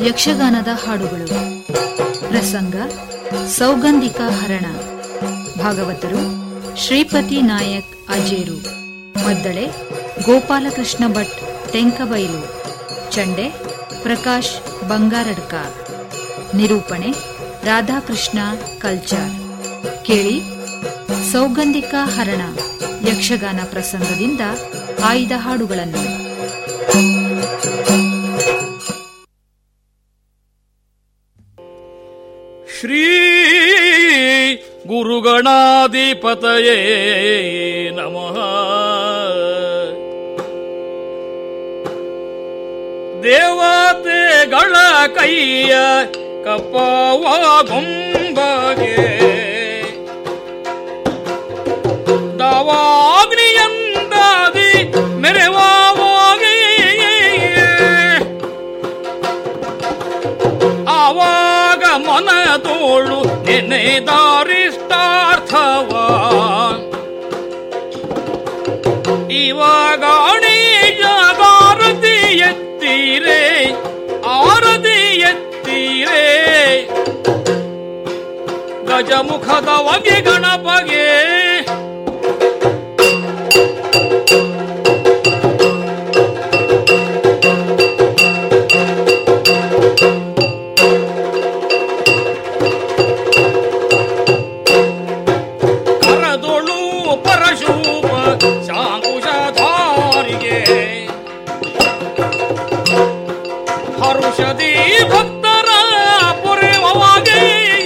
ಯಕ್ಷಗಾನದ ಹಾಡುಗಳು ಪ್ರಸಂಗ ಸೌಗಂಧಿಕ ಹರಣ ಭಾಗವತರು ಶ್ರೀಪತಿ ನಾಯಕ್ ಅಜೇರು ಮದ್ದಳೆ ಗೋಪಾಲಕೃಷ್ಣ ಭಟ್ ತೆಂಕಬೈಲು ಚಂಡೆ ಪ್ರಕಾಶ್ ಬಂಗಾರಡ್ಕ ನಿರೂಪಣೆ ರಾಧಾಕೃಷ್ಣ ಕಲ್ಚಾರ್ ಕೇಳಿ ಸೌಗಂಧಿಕ ಹರಣ ಯಕ್ಷಗಾನ ಪ್ರಸಂಗದಿಂದ ಆಯ್ದ ಹಾಡುಗಳನ್ನು ಶ್ರೀ ಗುರುಗಣಾಧಿಪತಯೇ ನಮಃ ದೇವತೆಗಳ ಕೈಯ ಕಪ್ಪವ ಗೊಂಬಗೆ ದವಾಗ್ನಿಯಂದಾದಿ ಮೆರೆವಾಗೆ ಆವಾಗ ಮನ ತೋಳು ನೆನೆದಾರಿಷ್ಟಾರ್ಥವ ಇವಾಗ ಆರತಿ ಎತ್ತೀರೆ ಆರತಿ ಎತ್ತೀರೆ ಗಜಮುಖದ ವಗೆ ಗಣಪಗೆ ಕರದೊಳು ಪರಶೂಪ ಶಾಂಕುಶಧಾರಿಗೆ ಹರುಷದಿ ಭಕ್ತರ ಪುರೆವವಾಗಿ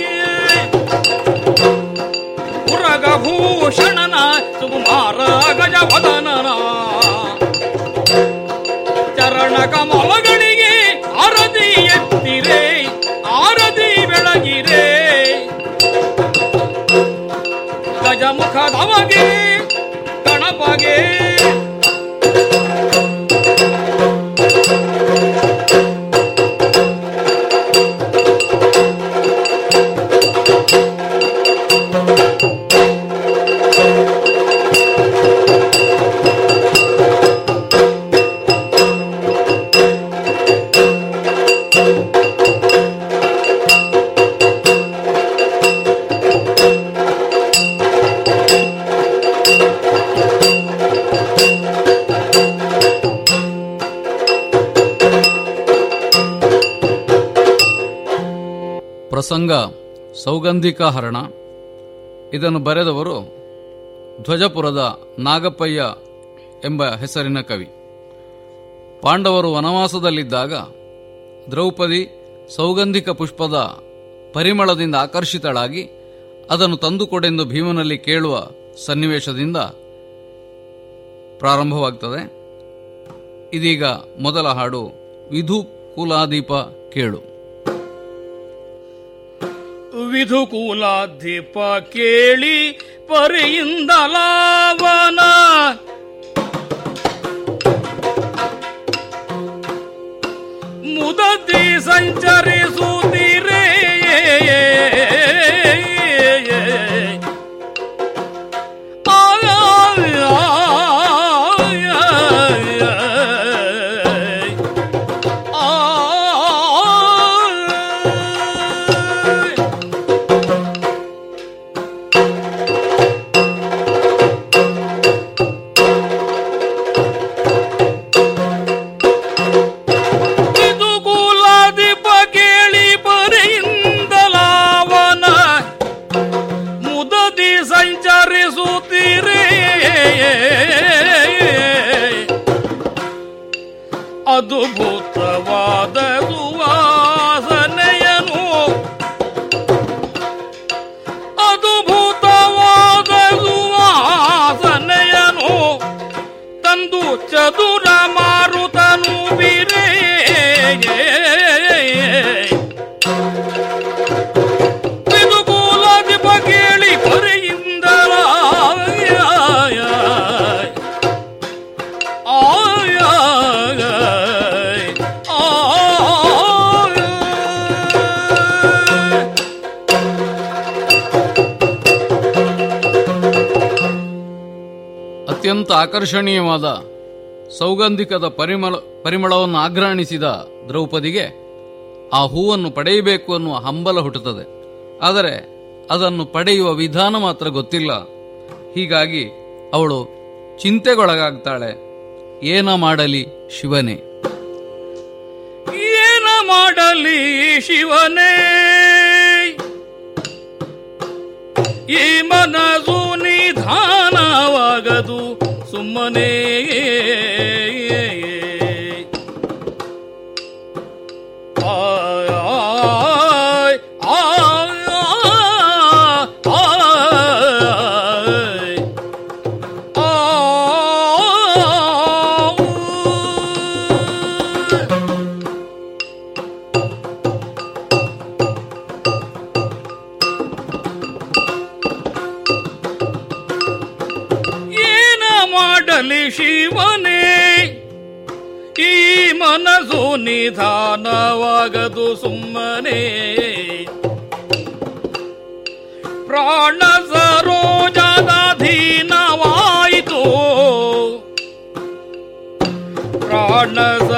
ಪುರಗಭೂಷಣನ ಸುಕುಮಾರ ಗಜವದನನ ಚರಣ ಕಮಲಗಳಿಗೆ ಆರತಿ ಎತ್ತಿರೆ ಆರತಿ ಬೆಳಗಿರೆ ಗಜಮುಖದವಗೆ ಗಣಪಗೆ ಪ್ರಸಂಗ ಸೌಗಂಧಿಕ ಹರಣ ಇದನ್ನು ಬರೆದವರು ಧ್ವಜಪುರದ ನಾಗಪ್ಪಯ್ಯ ಎಂಬ ಹೆಸರಿನ ಕವಿ ಪಾಂಡವರು ವನವಾಸದಲ್ಲಿದ್ದಾಗ ದ್ರೌಪದಿ ಸೌಗಂಧಿಕ ಪುಷ್ಪದ ಪರಿಮಳದಿಂದ ಆಕರ್ಷಿತಳಾಗಿ ಅದನ್ನು ತಂದುಕೊಡೆಂದು ಭೀಮನಲ್ಲಿ ಕೇಳುವ ಸನ್ನಿವೇಶದಿಂದ ಪ್ರಾರಂಭವಾಗ್ತದೆ ಇದೀಗ ಮೊದಲ ಹಾಡು ವಿಧು ಕುಲಾದೀಪ ಕೇಳು ವಿಧುಕುಲಾಧಿಪ ಕೇಳಿ ಪರಿಯಿಂದ ಲಾವನ ಮುದತಿ ಸಂಚರಿಸುತ್ತೀರೇ ಇದು ಕುಲಾಧಿಪ ಕೇಳಿ ಪರಿಯಿಂದಲಾವನ ಮುದದಿ ಸಂಚರಿಸುತ್ತೀರೇ ಅದ್ಭುತವಾದ ಸುವಾಸನೆಯನು ಅದ್ಭುತವಾದ ಸುವಾಸನೆಯನು ತಂದು ಚದುರ ಮಾರುತನು ಬಿರೇ ಪಿದುಕೂಲಾಧಿಪ ಕೇಳಿ ಪರಿಯಿಂದಲ ಅತ್ಯಂತ ಆಕರ್ಷಣೀಯವಾದ ಸೌಗಂಧಿಕದ ಪರಿಮಳ ಪರಿಮಳವನ್ನು ಆಘ್ರಾಣಿಸಿದ ದ್ರೌಪದಿಗೆ ಆ ಹೂವನ್ನು ಪಡೆಯಬೇಕು ಅನ್ನುವ ಹಂಬಲ ಹುಟ್ಟುತ್ತದೆ ಆದರೆ ಅದನ್ನು ಪಡೆಯುವ ವಿಧಾನ ಮಾತ್ರ ಗೊತ್ತಿಲ್ಲ ಹೀಗಾಗಿ ಅವಳು ಚಿಂತೆಗೊಳಗಾಗ್ತಾಳೆ ಏನ ಮಾಡಲಿ ಶಿವನೇ ಏನ ಮಾಡಲಿ ಶಿವನೇ ಈ ಮನಸ್ಸು ನಿಧಾನವಾಗದು ಸುಮ್ಮನೆ ಆಯ್, ಆಯ್, ಆಯ್, ಆಯ್. ಏನ ಮಾಡಲಿ ಶಿವನೇ ಈ ಮನಸ್ಸು ನಿಧಾನವಾಗದು ಸುಮ್ಮನೆ ಪ್ರಾಣ ಸರೋಜಾಧೀನವಾಯಿತು ಪ್ರಾಣ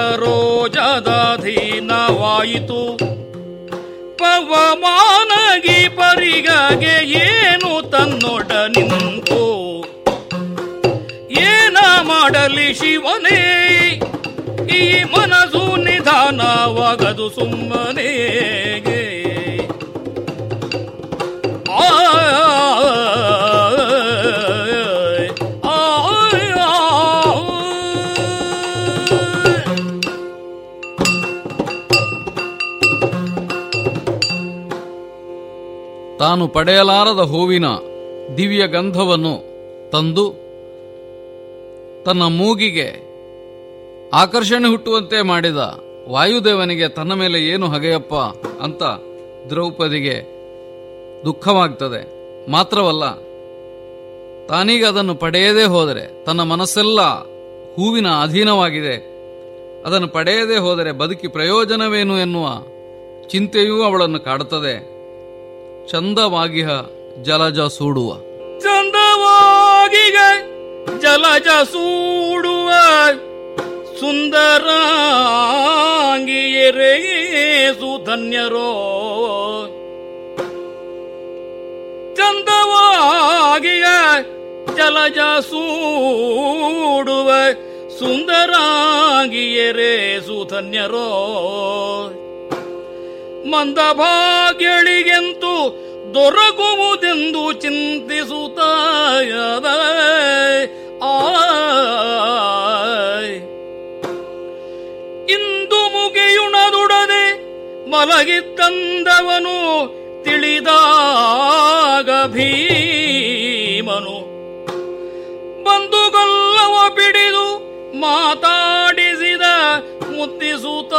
ಸರೋಜಾಧೀನವಾಯಿತು ಪವಮಾನಗಿ ಪರಿಗಗೆ ಏನು ತನ್ನೊಡ ನಿಂತು ಏನ ಮಾಡಲಿ ಶಿವನೇ ಈ ಮನಸ್ಸು ನಿಧಾನವಾಗದು ಸುಮ್ಮನೆ ಆಯ್, ಆಯ್, ಆಯ್. ತಾನು ಪಡೆಯಲಾರದ ಹೂವಿನ ದಿವ್ಯ ಗಂಧವನ್ನು ತಂದು ತನ್ನ ಮೂಗಿಗೆ ಆಕರ್ಷಣೆ ಹುಟ್ಟುವಂತೆ ಮಾಡಿದ ವಾಯುದೇವನಿಗೆ ತನ್ನ ಮೇಲೆ ಏನು ಹಗೆಯಪ್ಪ ಅಂತ ದ್ರೌಪದಿಗೆ ದುಃಖವಾಗ್ತದೆ ಮಾತ್ರವಲ್ಲ ತಾನೀಗ ಅದನ್ನು ಪಡೆಯದೇ ಹೋದರೆ ತನ್ನ ಮನಸ್ಸೆಲ್ಲ ಹೂವಿನ ಅಧೀನವಾಗಿದೆ ಅದನ್ನು ಪಡೆಯದೇ ಹೋದರೆ ಬದುಕಿ ಪ್ರಯೋಜನವೇನು ಎನ್ನುವ ಚಿಂತೆಯೂ ಅವಳನ್ನು ಕಾಡುತ್ತದೆ ಚಂದವಾಗಿಹ ಜಲಜ ಸೂಡುವ ಚಂದವಾಗಿಗ ಜಲಜ ಸೂಡುವ ಸುಂದರಾಂಗಿಯರೇ ಸುಧನ್ಯರೋ ಚಂದವಾಗಿಗ ಜಲಜ ಸೂಡುವ ಸುಂದರಾಂಗಿಯರೇ ಸುಧನ್ಯರೋ ಮಂದಭಾಗ್ಯಳಿಗೆಂತೂ ದೊರಕುವುದೆಂದು ಚಿಂತಿಸುತ್ತಾಯದ ಆಯ್ ಇಂದು ಮುಗಿಯುಣದುಡದೆ ಮಲಗಿತ್ತಂದವನು ತಿಳಿದಾಗ ಭೀಮನು ಬಂದುಗೊಲ್ಲವ ಬಿಡಿದು ಮಾತಾಡಿಸಿದ ಮುತ್ತಿಸುತ್ತ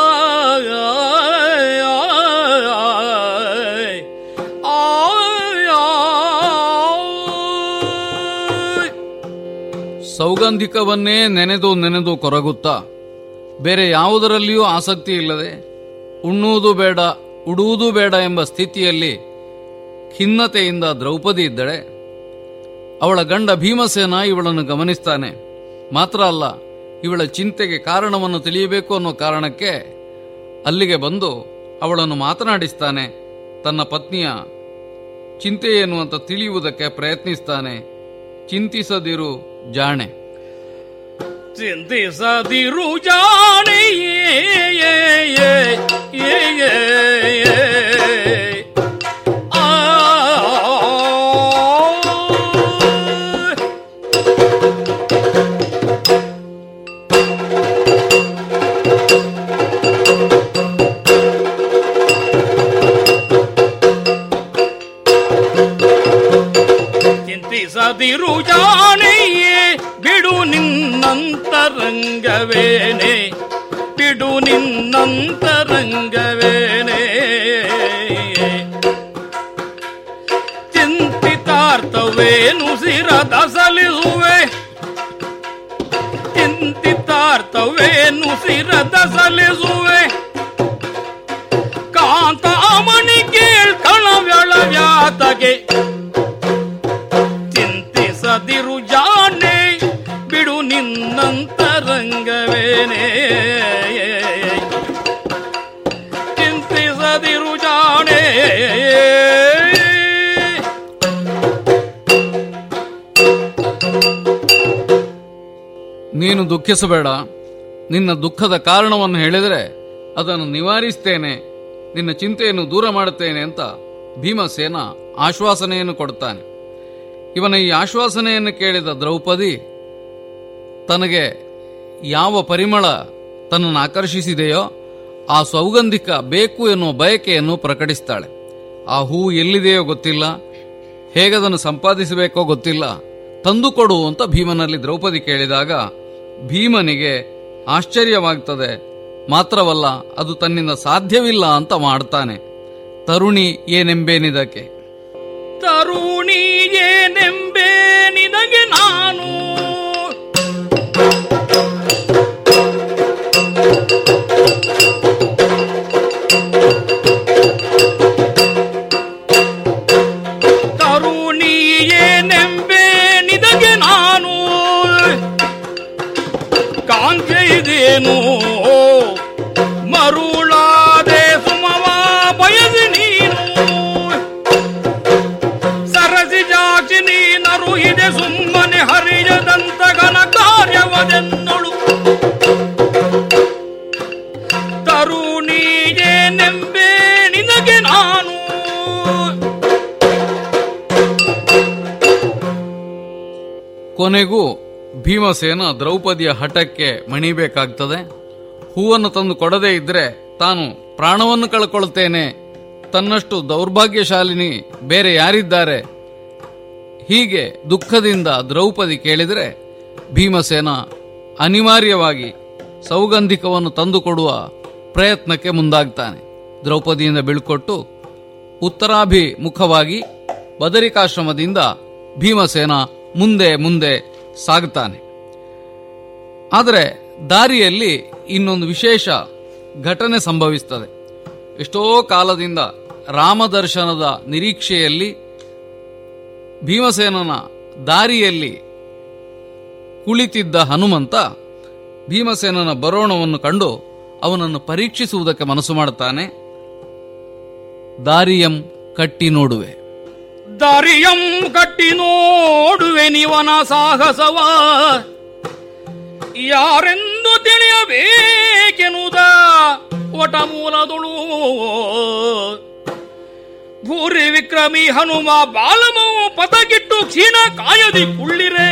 ಸೌಗಂಧಿಕವನ್ನೇ ನೆನೆದು ನೆನೆದು ಕೊರಗುತ್ತಾ ಬೇರೆ ಯಾವುದರಲ್ಲಿಯೂ ಆಸಕ್ತಿ ಇಲ್ಲದೆ ಉಣ್ಣುವುದು ಬೇಡ ಉಡುವುದು ಬೇಡ ಎಂಬ ಸ್ಥಿತಿಯಲ್ಲಿ ಖಿನ್ನತೆಯಿಂದ ದ್ರೌಪದಿ ಇದ್ದಳೆ ಅವಳ ಗಂಡ ಭೀಮಸೇನ ಇವಳನ್ನು ಗಮನಿಸ್ತಾನೆ ಮಾತ್ರ ಅಲ್ಲ ಇವಳ ಚಿಂತೆಗೆ ಕಾರಣವನ್ನು ತಿಳಿಯಬೇಕು ಅನ್ನೋ ಕಾರಣಕ್ಕೆ ಅಲ್ಲಿಗೆ ಬಂದು ಅವಳನ್ನು ಮಾತನಾಡಿಸ್ತಾನೆ ತನ್ನ ಪತ್ನಿಯ ಚಿಂತೆ ಏನು ಅಂತ ತಿಳಿಯುವುದಕ್ಕೆ ಪ್ರಯತ್ನಿಸ್ತಾನೆ ಚಿಂತಿಸದಿರು ಜಾಣೆ ಚಿಂತಿಸದಿರು ಜಾಣಿಯೇ ಚಿಂತಿಸದಿರು ಜಾಣಿಯೇ ಬಿಡು ನಿನ್ನಂತರಂಗವೇನೆ ಬಿಡು ನಿನ್ನಂತರಂಗವೇನೆ ಚಿಂತಿತಾರ್ಥವೇನು ಸಿರದ ಸಲಿಸುವೆ ಚಿಂತಿತಾರ್ಥವೇನು ಸಿರದ ಸಲಿಸುವೆ ಕಾಂತಾಮಣಿ ಕೇಳ್ಕಣವ್ಯಳ ವ್ಯಾತಗೆ ಚಿಂತಿಸದಿರು ಜಾಣೆ ಬಿಡು ನಿನ್ನಂತರಂಗವೇನೆ ಚಿಂತಿಸ ನೀನು ದುಃಖಿಸಬೇಡ ನಿನ್ನ ದುಃಖದ ಕಾರಣವನ್ನು ಹೇಳಿದರೆ ಅದನ್ನು ನಿವಾರಿಸ್ತೇನೆ ನಿನ್ನ ಚಿಂತೆಯನ್ನು ದೂರ ಮಾಡುತ್ತೇನೆ ಅಂತ ಭೀಮಸೇನ ಆಶ್ವಾಸನೆಯನ್ನು ಕೊಡ್ತಾನೆ ಇವನ ಈ ಆಶ್ವಾಸನೆಯನ್ನು ಕೇಳಿದ ದ್ರೌಪದಿ ತನಗೆ ಯಾವ ಪರಿಮಳ ತನ್ನನ್ನು ಆಕರ್ಷಿಸಿದೆಯೋ ಆ ಸೌಗಂಧಿಕ ಬೇಕು ಎನ್ನುವ ಬಯಕೆಯನ್ನು ಪ್ರಕಟಿಸ್ತಾಳೆ ಆ ಹೂ ಎಲ್ಲಿದೆಯೋ ಗೊತ್ತಿಲ್ಲ ಹೇಗದನ್ನು ಸಂಪಾದಿಸಬೇಕೋ ಗೊತ್ತಿಲ್ಲ ತಂದುಕೊಡು ಅಂತ ಭೀಮನಲ್ಲಿ ದ್ರೌಪದಿ ಕೇಳಿದಾಗ ಭೀಮನಿಗೆ ಆಶ್ಚರ್ಯವಾಗ್ತದೆ ಮಾತ್ರವಲ್ಲ ಅದು ತನ್ನಿಂದ ಸಾಧ್ಯವಿಲ್ಲ ಅಂತ ಮಾಡ್ತಾನೆ ತರುಣಿ ಏನೆಂಬೇನಿದಕ್ಕೆ ತರುಣಿಯೇನೆಂಬೆ ನಿನಗೆ ನಾನು ತರುಣಿಯೇನೆಂಬೆ ನಿನಗೆ ನಾನು ಕಾಂಕ್ಷೆ ಇದೇನು ಮರುಳಾದೆ ಸುಮವ ಬಯಸಿ ನೀನು ಸರಸಿ ಜಾಕ್ಷಿ ನೀನರು ಇದೆ ಸುಮ್ಮನೆ ಹರಿಯದಂತ ಘನ ಕಾರ್ಯವದೆನ್ನಳು ತರುಣಿಯೇ ನೆಂಬೆ ನಿನಗೆ ನಾನು ಕೊನೆಗೂ ಭೀಮಸೇನ ದ್ರೌಪದಿಯ ಹಠಕ್ಕೆ ಮಣಿಬೇಕಾಗ್ತದೆ ಹೂವನ್ನು ತಂದು ಕೊಡದೇ ಇದ್ರೆ ತಾನು ಪ್ರಾಣವನ್ನು ಕಳ್ಕೊಳ್ತೇನೆ ತನ್ನಷ್ಟು ದೌರ್ಭಾಗ್ಯಶಾಲಿನಿ ಬೇರೆ ಯಾರಿದ್ದಾರೆ ಹೀಗೆ ದುಃಖದಿಂದ ದ್ರೌಪದಿ ಕೇಳಿದರೆ ಭೀಮಸೇನ ಅನಿವಾರ್ಯವಾಗಿ ಸೌಗಂಧಿಕವನ್ನು ತಂದುಕೊಡುವ ಪ್ರಯತ್ನಕ್ಕೆ ಮುಂದಾಗ್ತಾನೆ ದ್ರೌಪದಿಯಿಂದ ಬೀಳ್ಕೊಟ್ಟು ಉತ್ತರಾಭಿಮುಖವಾಗಿ ಬದರಿಕಾಶ್ರಮದಿಂದ ಭೀಮಸೇನ ಮುಂದೆ ಮುಂದೆ ಸಾಗುತ್ತಾನೆ ಆದರೆ ದಾರಿಯಲ್ಲಿ ಇನ್ನೊಂದು ವಿಶೇಷ ಘಟನೆ ಸಂಭವಿಸ್ತದೆ ಎಷ್ಟೋ ಕಾಲದಿಂದ ರಾಮದರ್ಶನದ ನಿರೀಕ್ಷೆಯಲ್ಲಿ ಭೀಮಸೇನನ ದಾರಿಯಲ್ಲಿ ಕುಳಿತಿದ್ದ ಹನುಮಂತ ಭೀಮಸೇನನ ಬರೋಣವನ್ನು ಕಂಡು ಅವನನ್ನು ಪರೀಕ್ಷಿಸುವುದಕ್ಕೆ ಮನಸ್ಸು ಮಾಡುತ್ತಾನೆ ದಾರಿಯಂ ಕಟ್ಟಿ ನೋಡುವೆ ದಾರಿಯಂ ಕಟ್ಟಿ ನೋಡುವೆ ನಿವನ ಸಾಹಸವ ಯಾರೆಂದು ತಿಳಿಯಬೇಕೆನುದ ಒಟ ಮೂಲದೊಳು ಭೂರಿ ವಿಕ್ರಮಿ ಹನುಮ ಬಾಲಮವು ಪದಗಿಟ್ಟು ಕ್ಷೀಣ ಕಾಯದಿ ಕುಳ್ಳಿರೆ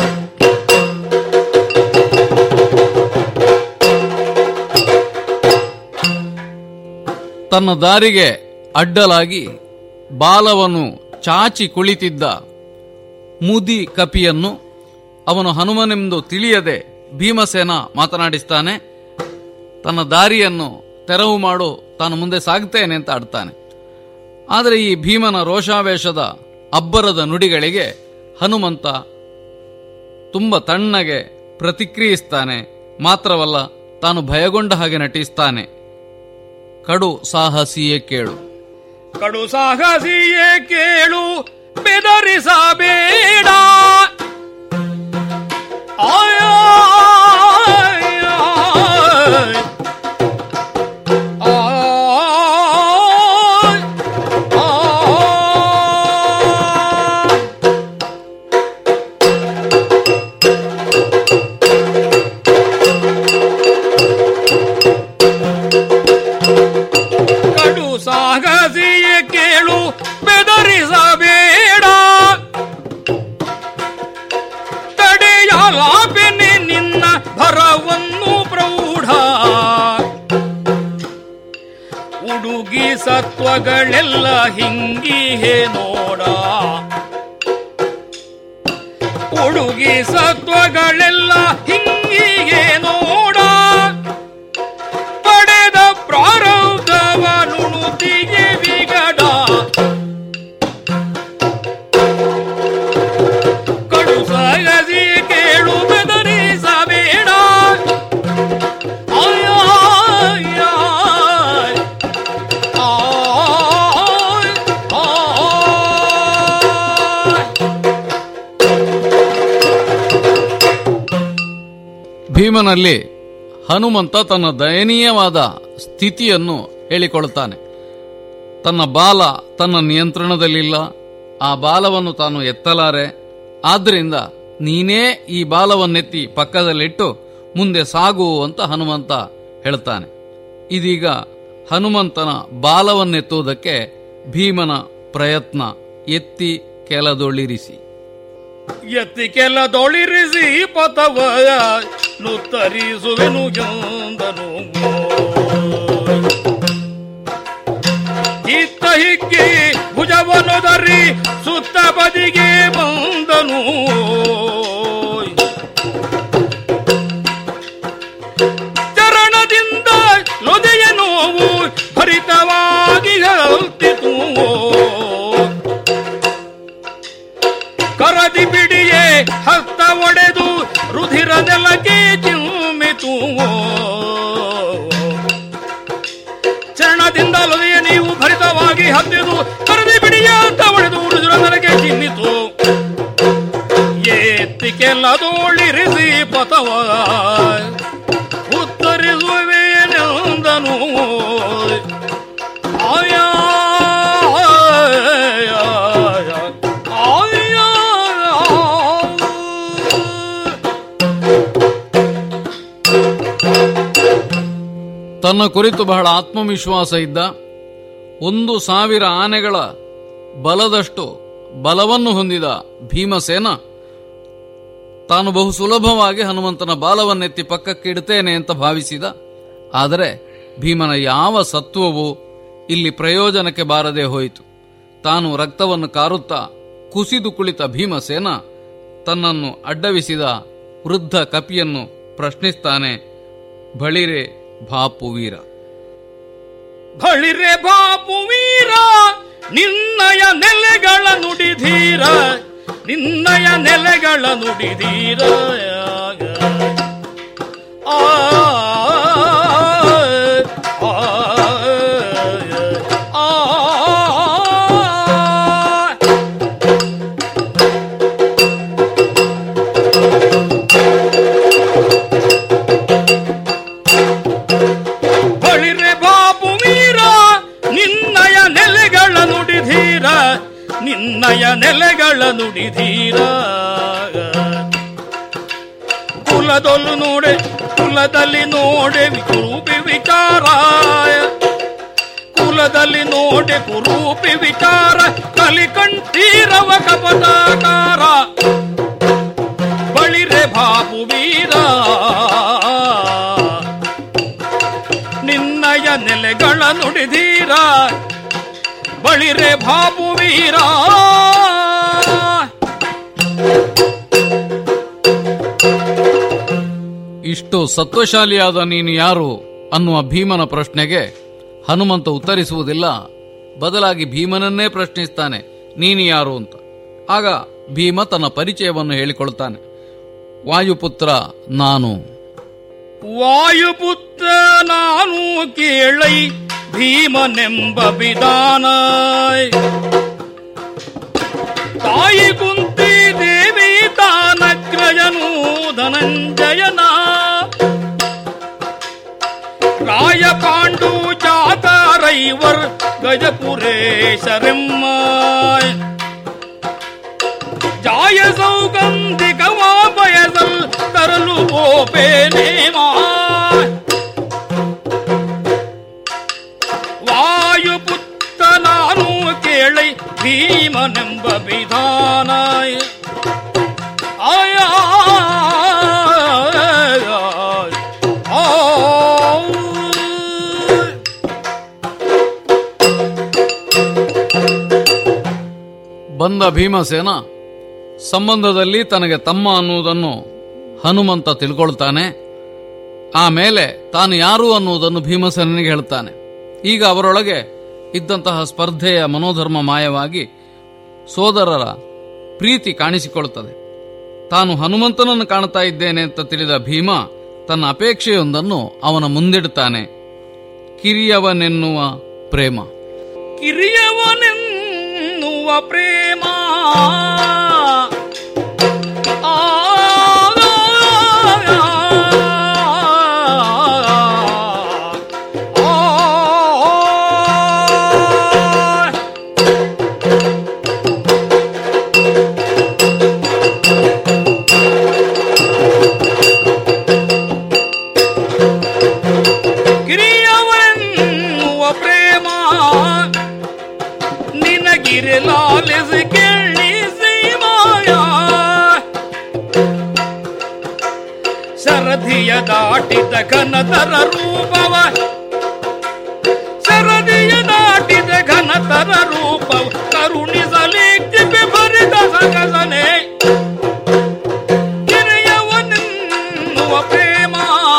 ತನ್ನ ದಾರಿಗೆ ಅಡ್ಡಲಾಗಿ ಬಾಲವನ್ನು ಚಾಚಿ ಕುಳಿತಿದ್ದ ಮುದಿ ಕಪಿಯನ್ನು ಅವನು ಹನುಮನೆಂದು ತಿಳಿಯದೆ ಭೀಮಸೇನ ಮಾತನಾಡಿಸ್ತಾನೆ ತನ್ನ ದಾರಿಯನ್ನು ತೆರವು ಮಾಡು ತಾನು ಮುಂದೆ ಸಾಗ್ತೇನೆ ಅಂತ ಆಡ್ತಾನೆ ಆದರೆ ಈ ಭೀಮನ ರೋಷಾವೇಶದ ಅಬ್ಬರದ ನುಡಿಗಳಿಗೆ ಹನುಮಂತ ತುಂಬ ತಣ್ಣಗೆ ಪ್ರತಿಕ್ರಿಯಿಸ್ತಾನೆ ಮಾತ್ರವಲ್ಲ ತಾನು ಭಯಗೊಂಡ ಹಾಗೆ ನಟಿಸ್ತಾನೆ ಕಡು ಸಾಹಸಿಯೇ ಕೇಳು ಕಡು ಸಾಹಸಿಯೇ ಕೇಳು ಬೆದರಿಸಬೇಡ ಆಯ, ಆಯ, ಆಯ್, ಆಯ್. ಕಡು ಸಾಗಸಿಯ ಕೇಳು ಬೆದರಿಸಬೇಡ ತಡೆಯಲಾಪೆನೆ ನಿನ್ನ ಭರವನ್ನು ಪ್ರೌಢ ಉಡುಗಿ ಸತ್ವಗಳೆಲ್ಲ ಹಿಂಗಿಹೆ ನೋಡ ಉಡುಗಿ ಸತ್ವಗಳೆಲ್ಲ ಹಿಂಗಿಗೆ ನೋಡ ಪಡೆದ ಪ್ರಾರಬ್ಧವ ನುಣುತಿಗೆ ವಿಗಡ ಕಡು ಸಗದಿ ಕೇಳು ಬೆದರಿಸಬೇಡ ಆಯ್, ಆಯ್, ಆಯ್. ಆಯ್, ಆಯ್. ಭೀಮನಲ್ಲಿ ಹನುಮಂತ ತನ್ನ ದಯನೀಯವಾದ ಸ್ಥಿತಿಯನ್ನು ಹೇಳಿಕೊಳ್ಳುತ್ತಾನೆ ತನ್ನ ಬಾಲ ತನ್ನ ನಿಯಂತ್ರಣದಲ್ಲಿಲ್ಲ ಆ ಬಾಲವನ್ನು ತಾನು ಎತ್ತಲಾರೆ ಆದ್ದರಿಂದ ನೀನೇ ಈ ಬಾಲವನ್ನೆತ್ತಿ ಪಕ್ಕದಲ್ಲಿಟ್ಟು ಮುಂದೆ ಸಾಗು ಅಂತ ಹನುಮಂತ ಹೇಳ್ತಾನೆ ಇದೀಗ ಹನುಮಂತನ ಬಾಲವನ್ನೆತ್ತುವುದಕ್ಕೆ ಭೀಮನ ಪ್ರಯತ್ನ ಎತ್ತಿ ಕೆಲದೊಳಿರಿಸಿ ಎತ್ತಿ ಕೆಲದೊಳಿರಿಸಿ ಪಥವ ನುತ್ತರಿಸುವೆನು ಎಂದನು ಇತ್ತ ಹಿಗ್ಗಿ ಭುಜವನ್ನು ಧರಿ ಸುತ್ತ ಬದಿಗೆ ಬಂದನು ಚರಣದಿಂದ ಲೊದೆಯ ನೋವು ಭರಿತವಾಗಿ ಹತ್ತಿತು ಕರದಿ ಬಿಡಿಯೇ ಹಸ್ತ ಒಡೆದು ರುಧಿರ ನೆಲಕ್ಕೆ ಚಿಮ್ಮಿತು ಚರಣದಿಂದ ಲೊದೆಯ ನೀವು ಭರಿತವಾಗಿ ಹತ್ತಿದು ಕರದಿ ಬಿಡಿಯ ಹಸ್ತ ಒಡೆದು ರುಧಿರ ನೆಲಕ್ಕೆ ಚಿಮ್ಮಿತು ಎತ್ತಿಕೆಲ್ಲದೋಳಿರಿಸಿ ಪಥವ ಉತ್ತರಿಸುವೇನೆಂದನು ಆಯಾ ತನ್ನ ಕುರಿತು ಬಹಳ ಆತ್ಮವಿಶ್ವಾಸ ಇದ್ದ ಒಂದು ಸಾವಿರ ಆನೆಗಳ ಬಲದಷ್ಟು ಬಲವನ್ನು ಹೊಂದಿದ ಭೀಮಸೇನ ತಾನು ಬಹು ಸುಲಭವಾಗಿ ಹನುಮಂತನ ಬಾಲವನ್ನೆತ್ತಿ ಪಕ್ಕಕ್ಕೆ ಇಡ್ತೇನೆ ಅಂತ ಭಾವಿಸಿದ ಆದರೆ ಭೀಮನ ಯಾವ ಸತ್ವವೂ ಇಲ್ಲಿ ಪ್ರಯೋಜನಕ್ಕೆ ಬಾರದೆ ಹೋಯಿತು ತಾನು ರಕ್ತವನ್ನು ಕಾರುತ್ತಾ ಕುಸಿದು ಕುಳಿತ ಭೀಮಸೇನ ತನ್ನನ್ನು ಅಡ್ಡವಿಸಿದ ವೃದ್ಧ ಕಪಿಯನ್ನು ಪ್ರಶ್ನಿಸ್ತಾನೆ ಬಳಿರೆ ಭಾಪು ವೀರ ಬಳಿರೆ ಬಾಪು ವೀರ ನಿನ್ನಯ ನೆಲೆಗಳ ನುಡಿಧೀರ ನಿನ್ನಯ ನೆಲೆಗಳ ನುಡಿಧೀರ ಆ, ಆ, ಆ, ಆ. ಬಳಿರೆ ಬಾಬು ವೀರ ನಿನ್ನಯ ನೆಲೆಗಳ ನುಡಿಧೀರ ನಿನ್ನಯ ನೆಲೆಗಳ ನುಡಿಧೀರ ಕುಲದೊಲ್ಲು ನೋಡೆ ಕುಲದಲ್ಲಿ ನೋಡೆ ಕುರೂಪಿ ವಿಚಾರ ಕುಲದಲ್ಲಿ ನೋಡೆ ಕುರೂಪಿ ವಿಚಾರ ಕಲಿಕಂಠೀರವ ಕಪಟಾಕಾರ ಬಳಿರೆ ಬಾಬು ವೀರ ನಿನ್ನಯ ನೆಲೆಗಳ ನುಡಿದೀರ ಬಳಿರೆ ಬಾಬು ವೀರ ಇಷ್ಟು ಸತ್ವಶಾಲಿಯಾದ ನೀನು ಯಾರು ಅನ್ನುವ ಭೀಮನ ಪ್ರಶ್ನೆಗೆ ಹನುಮಂತ ಉತ್ತರಿಸುವುದಿಲ್ಲ ಬದಲಾಗಿ ಭೀಮನನ್ನೇ ಪ್ರಶ್ನಿಸ್ತಾನೆ ನೀನು ಯಾರು ಅಂತ ಆಗ ಭೀಮ ತನ್ನ ಪರಿಚಯವನ್ನು ಹೇಳಿಕೊಳ್ತಾನೆ ವಾಯುಪುತ್ರ ನಾನು ವಾಯುಪುತ್ರ ನಾನು ಕೇಳೈ ಭೀಮನೆಂಬ ವಿಧಾನ ತಾಯಿ ಕುಂತಿ ದೇವಿ ತಾನಗ್ರಜನು ಧನಂಜಯನ ರಾಯ ಪಾಂಡು ಜಾತರೈವರ್ ಗಜಪುರೇಶರೆಮ್ಮ ಜಾಯ ಸೌಗಂಧಿಕವಾ ಬಯಸಲ್ ತರಲು ಗೋಪೇನೇಮಾ ವಾಯುಪುತ್ತ ನಾನು ಕೇಳೈ ಭೀಮನೆಂಬ ವಿಧಾನ ಆಯ ಬಂದ ಭೀಮಸೇನ ಸಂಬಂಧದಲ್ಲಿ ತನಗೆ ತಮ್ಮ ಅನ್ನುವುದನ್ನು ಹನುಮಂತ ತಿಳ್ಕೊಳ್ತಾನೆ ಆಮೇಲೆ ತಾನು ಯಾರು ಅನ್ನುವುದನ್ನು ಭೀಮಸೇನಿಗೆ ಹೇಳ್ತಾನೆ ಈಗ ಅವರೊಳಗೆ ಇದ್ದಂತಹ ಸ್ಪರ್ಧೆಯ ಮನೋಧರ್ಮ ಮಾಯವಾಗಿ ಸೋದರರ ಪ್ರೀತಿ ಕಾಣಿಸಿಕೊಳ್ಳುತ್ತದೆ ತಾನು ಹನುಮಂತನನ್ನು ಕಾಣ್ತಾ ಇದ್ದೇನೆ ಅಂತ ತಿಳಿದ ಭೀಮ ತನ್ನ ಅಪೇಕ್ಷೆಯೊಂದನ್ನು ಅವನ ಮುಂದಿಡುತ್ತಾನೆ ಕಿರಿಯವನೆನ್ನುವ ಪ್ರೇಮ ಕಿರಿಯವನೆನ್ನುವ ಪ್ರೇಮ ಆ, ಆ, ಆ, ಲಾಲಿಸಿ ಕೇಳಿಸಿ ಮಾಯ ಸರದಿಯ ದಾಟಿದ ಘನತರ ರೂಪವ ಸರದಿಯ ದಾಟಿದ ಘನತರ ರೂಪವ ಕರುಣಿಸಲಿ ತಿಪ್ಪೆ ಭರಿತ ಸಗಸನೆ ಗಿರಿಯವನೆನ್ನುವ ಪ್ರೇಮ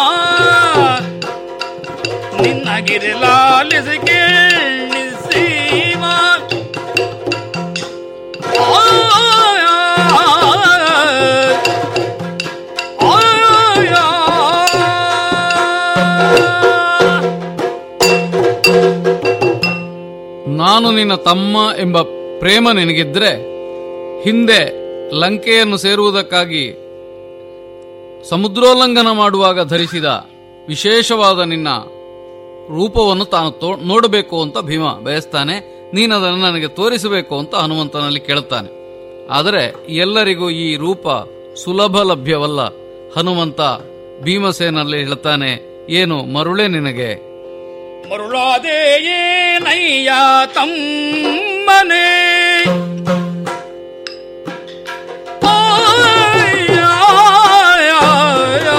ನಿನ್ನ ಗಿರಿ ಲಾಲಿಸಿ ಕೇಳಿಸಿ ಮಾ ನಾನು ನಿನ್ನ ತಮ್ಮ ಎಂಬ ಪ್ರೇಮ ನಿನಗಿದ್ರೆ ಹಿಂದೆ ಲಂಕೆಯನ್ನು ಸೇರುವುದಕ್ಕಾಗಿ ಸಮುದ್ರೋಲ್ಲಂಘನ ಮಾಡುವಾಗ ಧರಿಸಿದ ವಿಶೇಷವಾದ ನಿನ್ನ ರೂಪವನ್ನು ತಾನು ತೋ- ನೋಡಬೇಕು ಅಂತ ಭೀಮ ಬಯಸ್ತಾನೆ ನೀನದನ್ನು ನನಗೆ ತೋರಿಸಬೇಕು ಅಂತ ಹನುಮಂತನಲ್ಲಿ ಕೇಳುತ್ತಾನೆ ಆದರೆ ಎಲ್ಲರಿಗೂ ಈ ರೂಪ ಸುಲಭ ಲಭ್ಯವಲ್ಲ ಹನುಮಂತ ಭೀಮಸೇನಲ್ಲಿ ಹೇಳ್ತಾನೆ ಏನು ಮರುಳೆ ನಿನಗೆ ಮರುಳಾದೇಯೇನಯ್ಯ ತಮ್ಮನೆ ಆಯ, ಆಯ, ಆಯ.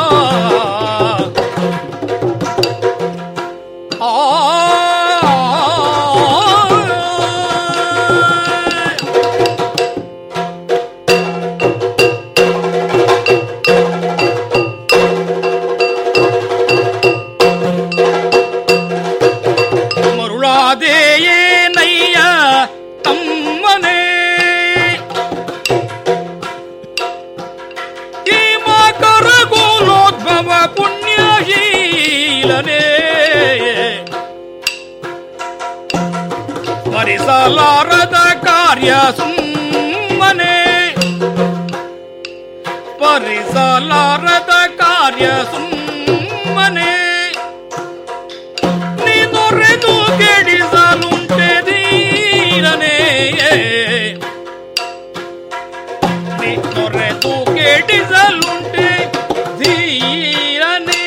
ಆಯ. ಮರುಳಾದೇಯೇನಯ್ಯ ತಮ್ಮನೆ ಈ ಮಕರಗೋಲೋದ್ಭವ ಪುಣ್ಯಶೀಲನೆ ಸ್ಮರಿಸಲಾರದ ಕಾರ್ಯ ಸುಮ್ಮನೆ ಪರಿಸಲಾರದ ಕಾರ್ಯ ಸುಮ್ಮನೆ ನೀನೊರೆದು ಕೆಡಿಸಲುಂಟೆ ಧೀರನೇ ನೀನೊರೆದು ಕೆಡಿಸಲುಂಟೆ ಧೀರನೇ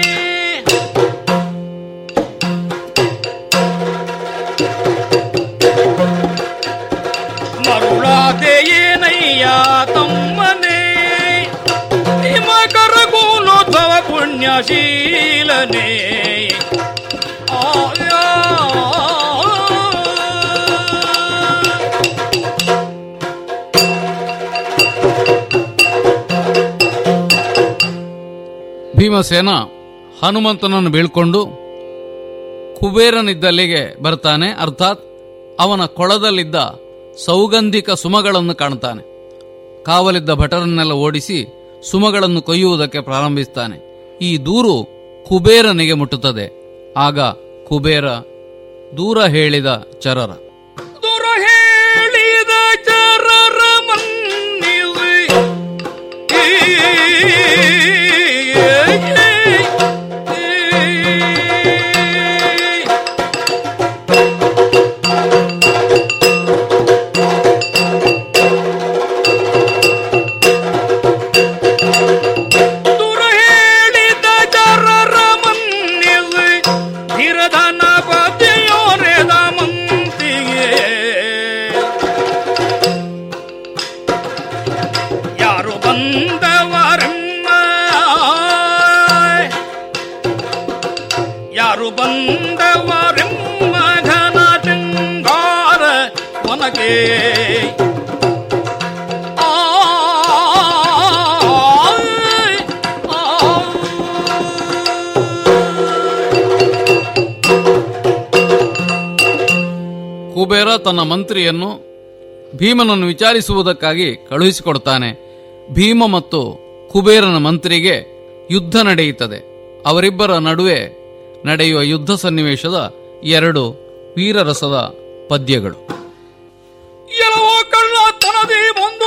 ಮರುಳಾದೆಯೇನಯ್ಯ ತಮ್ಮನೇ ನಿಮ್ಮ ಕರಗೂಲೋದ್ಭವ ಪುಣ್ಯಶೀಲನೇ ಆಯಾ. ಭೀಮಸೇನ ಹನುಮಂತನನ್ನು ಬೀಳ್ಕೊಂಡು ಕುಬೇರನಿದ್ದಲ್ಲಿಗೆ ಬರ್ತಾನೆ ಅರ್ಥಾತ್ ಅವನ ಕೊಳದಲ್ಲಿದ್ದ ಸೌಗಂಧಿಕ ಸುಮಗಳನ್ನು ಕಾಣ್ತಾನೆ ಕಾವಲಿದ್ದ ಭಟರನ್ನೆಲ್ಲ ಓಡಿಸಿ ಸುಮಗಳನ್ನು ಕೊಯ್ಯುವುದಕ್ಕೆ ಪ್ರಾರಂಭಿಸ್ತಾನೆ ಈ ದೂರು ಕುಬೇರನಿಗೆ ಮುಟ್ಟುತ್ತದೆ ಆಗ ಕುಬೇರ ದೂರ ಹೇಳಿದ ಚರರ ದುರ ಹೇಳಿದ ಚರರ ಮನ್ನಿಸಿ ದುರ ಹೇಳಿದ ಚರರ ಮನ್ನಿಸಿ ಧಿರಧನ ಪತಿಯೋರೆದ ಮಂತಿಗೆ ಯಾರು ಬಂದವರಮ್ಮ ಯಾರು ಬಂದವರೆಮ್ಮ ಘನ ಚಂಗಾರ ಒನಗೆ ಕುಬೇರ ತನ್ನ ಮಂತ್ರಿಯನ್ನು ಭೀಮನನ್ನು ವಿಚಾರಿಸುವುದಕ್ಕಾಗಿ ಕಳುಹಿಸಿಕೊಡ್ತಾನೆ ಭೀಮ ಮತ್ತು ಕುಬೇರನ ಮಂತ್ರಿಗೆ ಯುದ್ಧ ನಡೆಯುತ್ತದೆ ಅವರಿಬ್ಬರ ನಡುವೆ ನಡೆಯುವ ಯುದ್ಧ ಸನ್ನಿವೇಶದ ಎರಡು ವೀರರಸದ ಪದ್ಯಗಳು ಎಲ್ಲವೋ ಕಳ್ಳ ತನದಿ ಬಂದು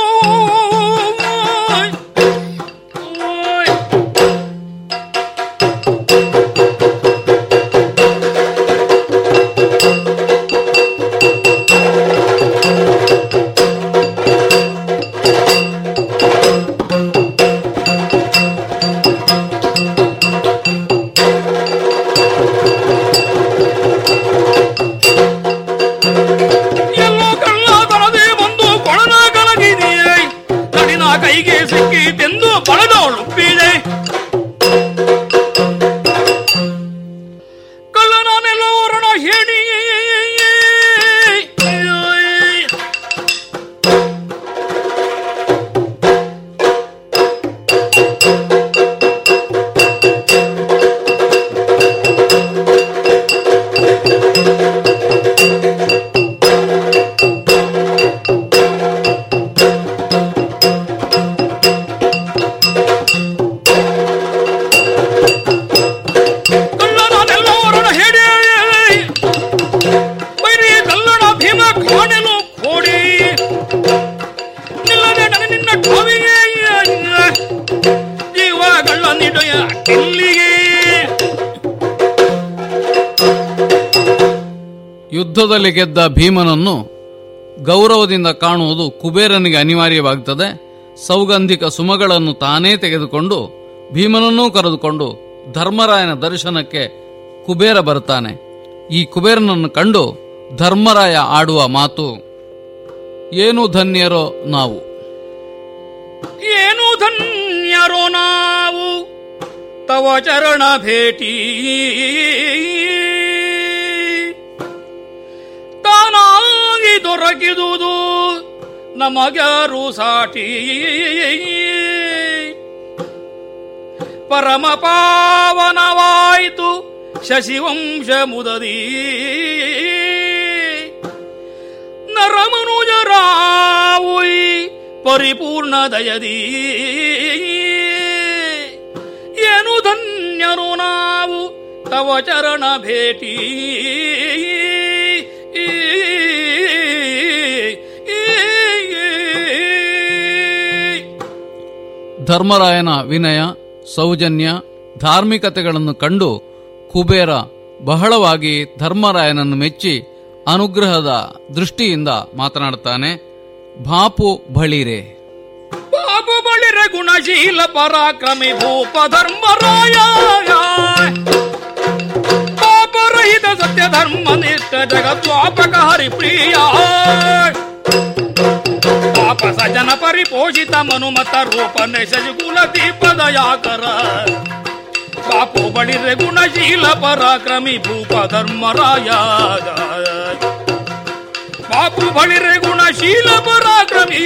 ಎಲ್ಲೋ ಕಳ್ಳ ತನದಿ ಕಳ್ಳನನೆಲ್ಲವರನ್ನ ಹಿಡಿ ಬೈರಿ ಕಲ್ಲಣ ಭೀಮ ಕಾಣಲು ಕೋಡಿ ನಿಲ್ಲದೆ ನನ್ನ ನಿನ್ನ ಠಾವಿಗೆ ಜೀವಗಳ ನಿಡಯ ಇಲ್ಲಿಗೆ ಯುದ್ಧದಲ್ಲಿ ಗೆದ್ದ ಭೀಮನನ್ನು ಗೌರವದಿಂದ ಕಾಣುವುದು ಕುಬೇರನಿಗೆ ಅನಿವಾರ್ಯವಾಗುತ್ತದೆ ಸೌಗಂಧಿಕ ಸುಮಗಳನ್ನು ತಾನೇ ತೆಗೆದುಕೊಂಡು ಭೀಮನನ್ನೂ ಕರೆದುಕೊಂಡು ಧರ್ಮರಾಯನ ದರ್ಶನಕ್ಕೆ ಕುಬೇರ ಬರುತ್ತಾನೆ ಈ ಕುಬೇರನನ್ನು ಕಂಡು ಧರ್ಮರಾಯ ಆಡುವ ಮಾತು ಏನು ಧನ್ಯರೋ ನಾವು ಏನು ಧನ್ಯರೋ ನಾವು ತವ ಚರಣ ಭೇಟಿ ತಾನಾಗಿ ದೊರಕಿದುದು ನಮಗ್ಯಾರು ಸಾಟಿ ಪರಮ ಪಾವನವಾಯಿತು ಶಶಿವಂಶ ಮುದದಿ ನರಮನುಜರಾವುಯಿ ಪರಿಪೂರ್ಣ ದಯದಿ ಏನು ಧನ್ಯರು ನಾವು ತವ ಚರಣ ಭೇಟಿ ಧರ್ಮರಾಯನ ವಿನಯ ಸೌಜನ್ಯ ಧಾರ್ಮಿಕತೆಗಳನ್ನು ಕಂಡು ಕುಬೇರ ಬಹಳವಾಗಿ ಧರ್ಮರಾಯನನ್ನು ಮೆಚ್ಚಿ ಅನುಗ್ರಹದ ದೃಷ್ಟಿಯಿಂದ ಮಾತನಾಡುತ್ತಾನೆ ಭಾಪು ಬಳಿರೆ ಪಾಪ ಬಳಿರ ಗುಣಶೀಲ ಪರಾಕ್ರಮಿ ಭೂಪ ಧರ್ಮರಾಯ ಪಾಪರಹಿತ ಸತ್ಯ ಧರ್ಮ ನಿಷ್ಠ ಜಗದ್ವಾಪಕ ಹರಿಪ್ರಿಯ ಪಾಪ ಸಜನ ಪರಿಪೋಷಿತ ಮನುಮತ ರೂಪ ಕುಲ ದೀಪದ ಯಾಕರ ಪಾಪು ಬಳಿರೆ ಗುಣಶೀಲ ಪರಾಕ್ರಮಿ ಭೂಪ ಧರ್ಮರಾಯ ಪಾಪು ಬಳಿರೆ ಗುಣಶೀಲ ಪರಾಕ್ರಮಿ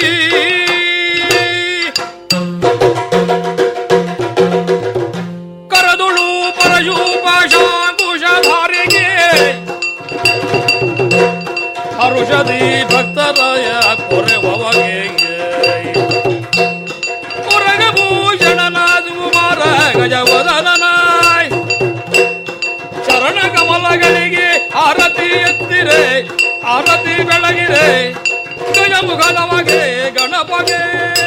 ಕರದುಳು ಪರಶೂಪ ಶಾಂಕುಶ ಧಾರಿಗೆ ಹರುಷದಿ ಭಕ್ತರಾಯ ಕೊರೆವಗೆ ಕೊರಗಭೂಷಣನಾದ ಕುಮಾರ ಗಜವದನಾಯ್ ಚರಣ ಕಮಲಗಳಿಗೆ ಆರತಿ ಎತ್ತಿರೆ ಆರತಿ ಬೆಳಗಿರೆ ಗಜಮುಖದವಗೆ ಗಣಪಗೆ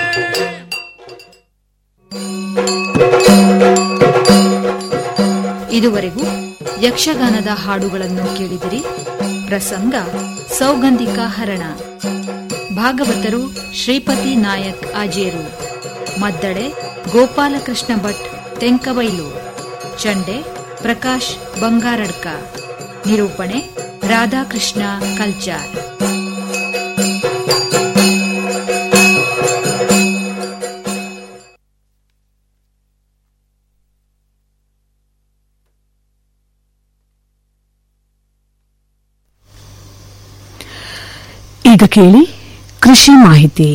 ಇದುವರೆಗೂ ಯಕ್ಷಗಾನದ ಹಾಡುಗಳನ್ನು ಕೇಳಿದಿರಿ ಪ್ರಸಂಗ ಸೌಗಂಧಿಕ ಹರಣ ಭಾಗವತರು ಶ್ರೀಪತಿ ನಾಯಕ್ ಆಜೇರು ಮದ್ದಳೆ ಗೋಪಾಲಕೃಷ್ಣ ಭಟ್ ತೆಂಕಬೈಲು ಚಂಡೆ ಪ್ರಕಾಶ್ ಬಂಗಾರಡ್ಕ ನಿರೂಪಣೆ ರಾಧಾಕೃಷ್ಣ ಕಲ್ಚಾರ್ ಈಗ ಕೇಳಿ ಕೃಷಿ ಮಾಹಿತಿ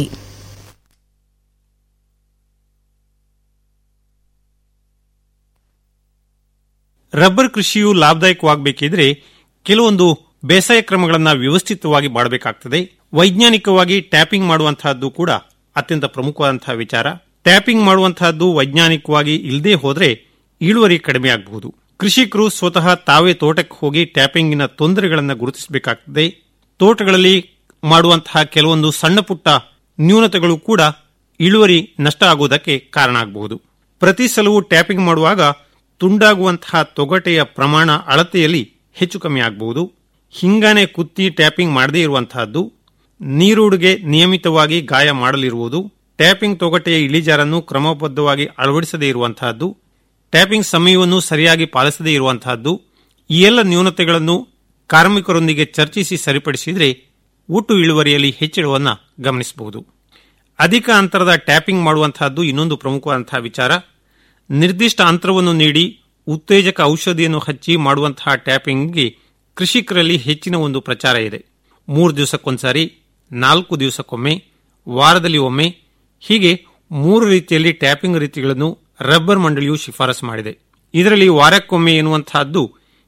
ರಬ್ಬರ್ ಕೃಷಿಯು ಲಾಭದಾಯಕವಾಗಬೇಕಿದ್ರೆ ಕೆಲವೊಂದು ಬೇಸಾಯ ಕ್ರಮಗಳನ್ನು ವ್ಯವಸ್ಥಿತವಾಗಿ ಮಾಡಬೇಕಾಗ್ತದೆ ವೈಜ್ಞಾನಿಕವಾಗಿ ಟ್ಯಾಪಿಂಗ್ ಮಾಡುವಂತಹದ್ದು ಕೂಡ ಅತ್ಯಂತ ಪ್ರಮುಖವಾದಂತಹ ವಿಚಾರ ಟ್ಯಾಪಿಂಗ್ ಮಾಡುವಂತಹದ್ದು ವೈಜ್ಞಾನಿಕವಾಗಿ ಇಲ್ಲದೆ ಹೋದ್ರೆ ಇಳುವರಿ ಕಡಿಮೆ ಆಗಬಹುದು ಕೃಷಿಕರು ಸ್ವತಃ ತಾವೇ ತೋಟಕ್ಕೆ ಹೋಗಿ ಟ್ಯಾಪಿಂಗಿನ ತೊಂದರೆಗಳನ್ನು ಗುರುತಿಸಬೇಕಾಗ್ತದೆ ತೋಟಗಳಲ್ಲಿ ಮಾಡುವಂತಹ ಕೆಲವೊಂದು ಸಣ್ಣ ಪುಟ್ಟ ನ್ಯೂನತೆಗಳು ಕೂಡ ಇಳುವರಿ ನಷ್ಟ ಆಗುವುದಕ್ಕೆ ಕಾರಣ ಆಗಬಹುದು ಪ್ರತಿ ಸಲವೂ ಟ್ಯಾಪಿಂಗ್ ಮಾಡುವಾಗ ತುಂಡಾಗುವಂತಹ ತೊಗಟೆಯ ಪ್ರಮಾಣ ಅಳತೆಯಲ್ಲಿ ಹೆಚ್ಚು ಕಮ್ಮಿ ಆಗಬಹುದು ಹಿಂಗಾನೆ ಕುತ್ತಿ ಟ್ಯಾಪಿಂಗ್ ಮಾಡದೇ ಇರುವಂತಹದ್ದು ನೀರುಡುಗೆ ನಿಯಮಿತವಾಗಿ ಗಾಯ ಮಾಡಲಿರುವುದು ಟ್ಯಾಪಿಂಗ್ ತೊಗಟೆಯ ಇಳಿಜಾರನ್ನು ಕ್ರಮಬದ್ಧವಾಗಿ ಅಳವಡಿಸದೇ ಇರುವಂತಹದ್ದು ಟ್ಯಾಪಿಂಗ್ ಸಮಯವನ್ನು ಸರಿಯಾಗಿ ಪಾಲಿಸದೇ ಇರುವಂತಹದ್ದು ಈ ಎಲ್ಲ ನ್ಯೂನತೆಗಳನ್ನು ಕಾರ್ಮಿಕರೊಂದಿಗೆ ಚರ್ಚಿಸಿ ಸರಿಪಡಿಸಿದರೆ ಒಟ್ಟು ಇಳುವರಿಯಲ್ಲಿ ಹೆಚ್ಚಳವನ್ನು ಗಮನಿಸಬಹುದು ಅಧಿಕ ಅಂತರದ ಟ್ಯಾಪಿಂಗ್ ಮಾಡುವಂತಹದ್ದು ಇನ್ನೊಂದು ಪ್ರಮುಖವಾದಂತಹ ವಿಚಾರ ನಿರ್ದಿಷ್ಟ ಅಂತರವನ್ನು ನೀಡಿ ಉತ್ತೇಜಕ ಔಷಧಿಯನ್ನು ಹಚ್ಚಿ ಮಾಡುವಂತಹ ಟ್ಯಾಪಿಂಗ್ಗೆ ಕೃಷಿಕರಲ್ಲಿ ಹೆಚ್ಚಿನ ಒಂದು ಪ್ರಚಾರ ಇದೆ ಮೂರು ದಿವಸಕ್ಕೊಂದ್ಸಾರಿ ನಾಲ್ಕು ದಿವಸಕ್ಕೊಮ್ಮೆ ವಾರದಲ್ಲಿ ಒಮ್ಮೆ ಹೀಗೆ ಮೂರು ರೀತಿಯಲ್ಲಿ ಟ್ಯಾಪಿಂಗ್ ರೀತಿಗಳನ್ನು ರಬ್ಬರ್ ಮಂಡಳಿಯು ಶಿಫಾರಸು ಮಾಡಿದೆ ಇದರಲ್ಲಿ ವಾರಕ್ಕೊಮ್ಮೆ ಎನ್ನುವಂತಹದ್ದು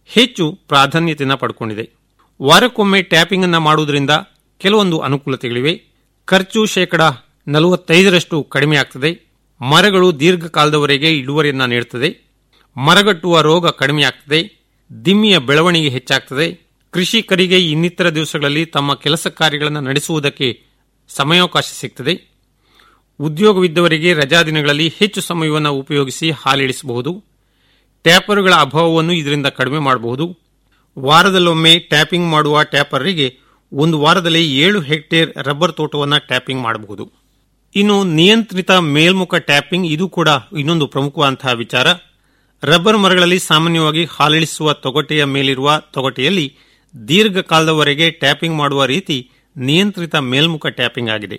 ಹೆಚ್ಚು ಪ್ರಾಧಾನ್ಯತೆಯನ್ನು ಪಡ್ಕೊಂಡಿದೆ ವಾರಕ್ಕೊಮ್ಮೆ ಟ್ಯಾಪಿಂಗ್ ಅನ್ನು ಮಾಡುವುದರಿಂದ ಕೆಲವೊಂದು ಅನುಕೂಲತೆಗಳಿವೆ ಖರ್ಚು ಶೇಕಡ ನಲವತ್ತೈದರಷ್ಟು ಕಡಿಮೆ ಆಗ್ತದೆ ಮರಗಳು ದೀರ್ಘಕಾಲದವರೆಗೆ ಇಳುವರಿಯನ್ನ ನೀಡುತ್ತದೆ ಮರಗಟ್ಟುವ ರೋಗ ಕಡಿಮೆಯಾಗ್ತದೆ ದಿಮ್ಮಿಯ ಬೆಳವಣಿಗೆ ಹೆಚ್ಚಾಗ್ತದೆ ಕೃಷಿಕರಿಗೆ ಇನ್ನಿತರ ದಿವಸಗಳಲ್ಲಿ ತಮ್ಮ ಕೆಲಸ ಕಾರ್ಯಗಳನ್ನು ನಡೆಸುವುದಕ್ಕೆ ಸಮಯಾವಕಾಶ ಸಿಗ್ತದೆ ಉದ್ಯೋಗವಿದ್ದವರಿಗೆ ರಜಾ ದಿನಗಳಲ್ಲಿ ಹೆಚ್ಚು ಸಮಯವನ್ನು ಉಪಯೋಗಿಸಿ ಹಾಲಿಳಿಸಬಹುದು ಟ್ಯಾಪರ್ಗಳ ಅಭಾವವನ್ನು ಇದರಿಂದ ಕಡಿಮೆ ಮಾಡಬಹುದು ವಾರದಲ್ಲೊಮ್ಮೆ ಟ್ಯಾಪಿಂಗ್ ಮಾಡುವ ಟ್ಯಾಪರ್ರಿಗೆ ಒಂದು ವಾರದಲ್ಲಿ ಏಳು ಹೆಕ್ಟೇರ್ ರಬ್ಬರ್ ತೋಟವನ್ನು ಟ್ಯಾಪಿಂಗ್ ಮಾಡಬಹುದು ಇನ್ನು ನಿಯಂತ್ರಿತ ಮೇಲ್ಮುಖ ಟ್ಯಾಪಿಂಗ್ ಇದು ಕೂಡ ಇನ್ನೊಂದು ಪ್ರಮುಖವಾದಂತಹ ವಿಚಾರ ರಬ್ಬರ್ ಮರಗಳಲ್ಲಿ ಸಾಮಾನ್ಯವಾಗಿ ಹಾಲಿಳಿಸುವ ತೊಗಟೆಯ ಮೇಲಿರುವ ತೊಗಟೆಯಲ್ಲಿ ದೀರ್ಘಕಾಲದವರೆಗೆ ಟ್ಯಾಪಿಂಗ್ ಮಾಡುವ ರೀತಿ ನಿಯಂತ್ರಿತ ಮೇಲ್ಮುಖ ಟ್ಯಾಪಿಂಗ್ ಆಗಿದೆ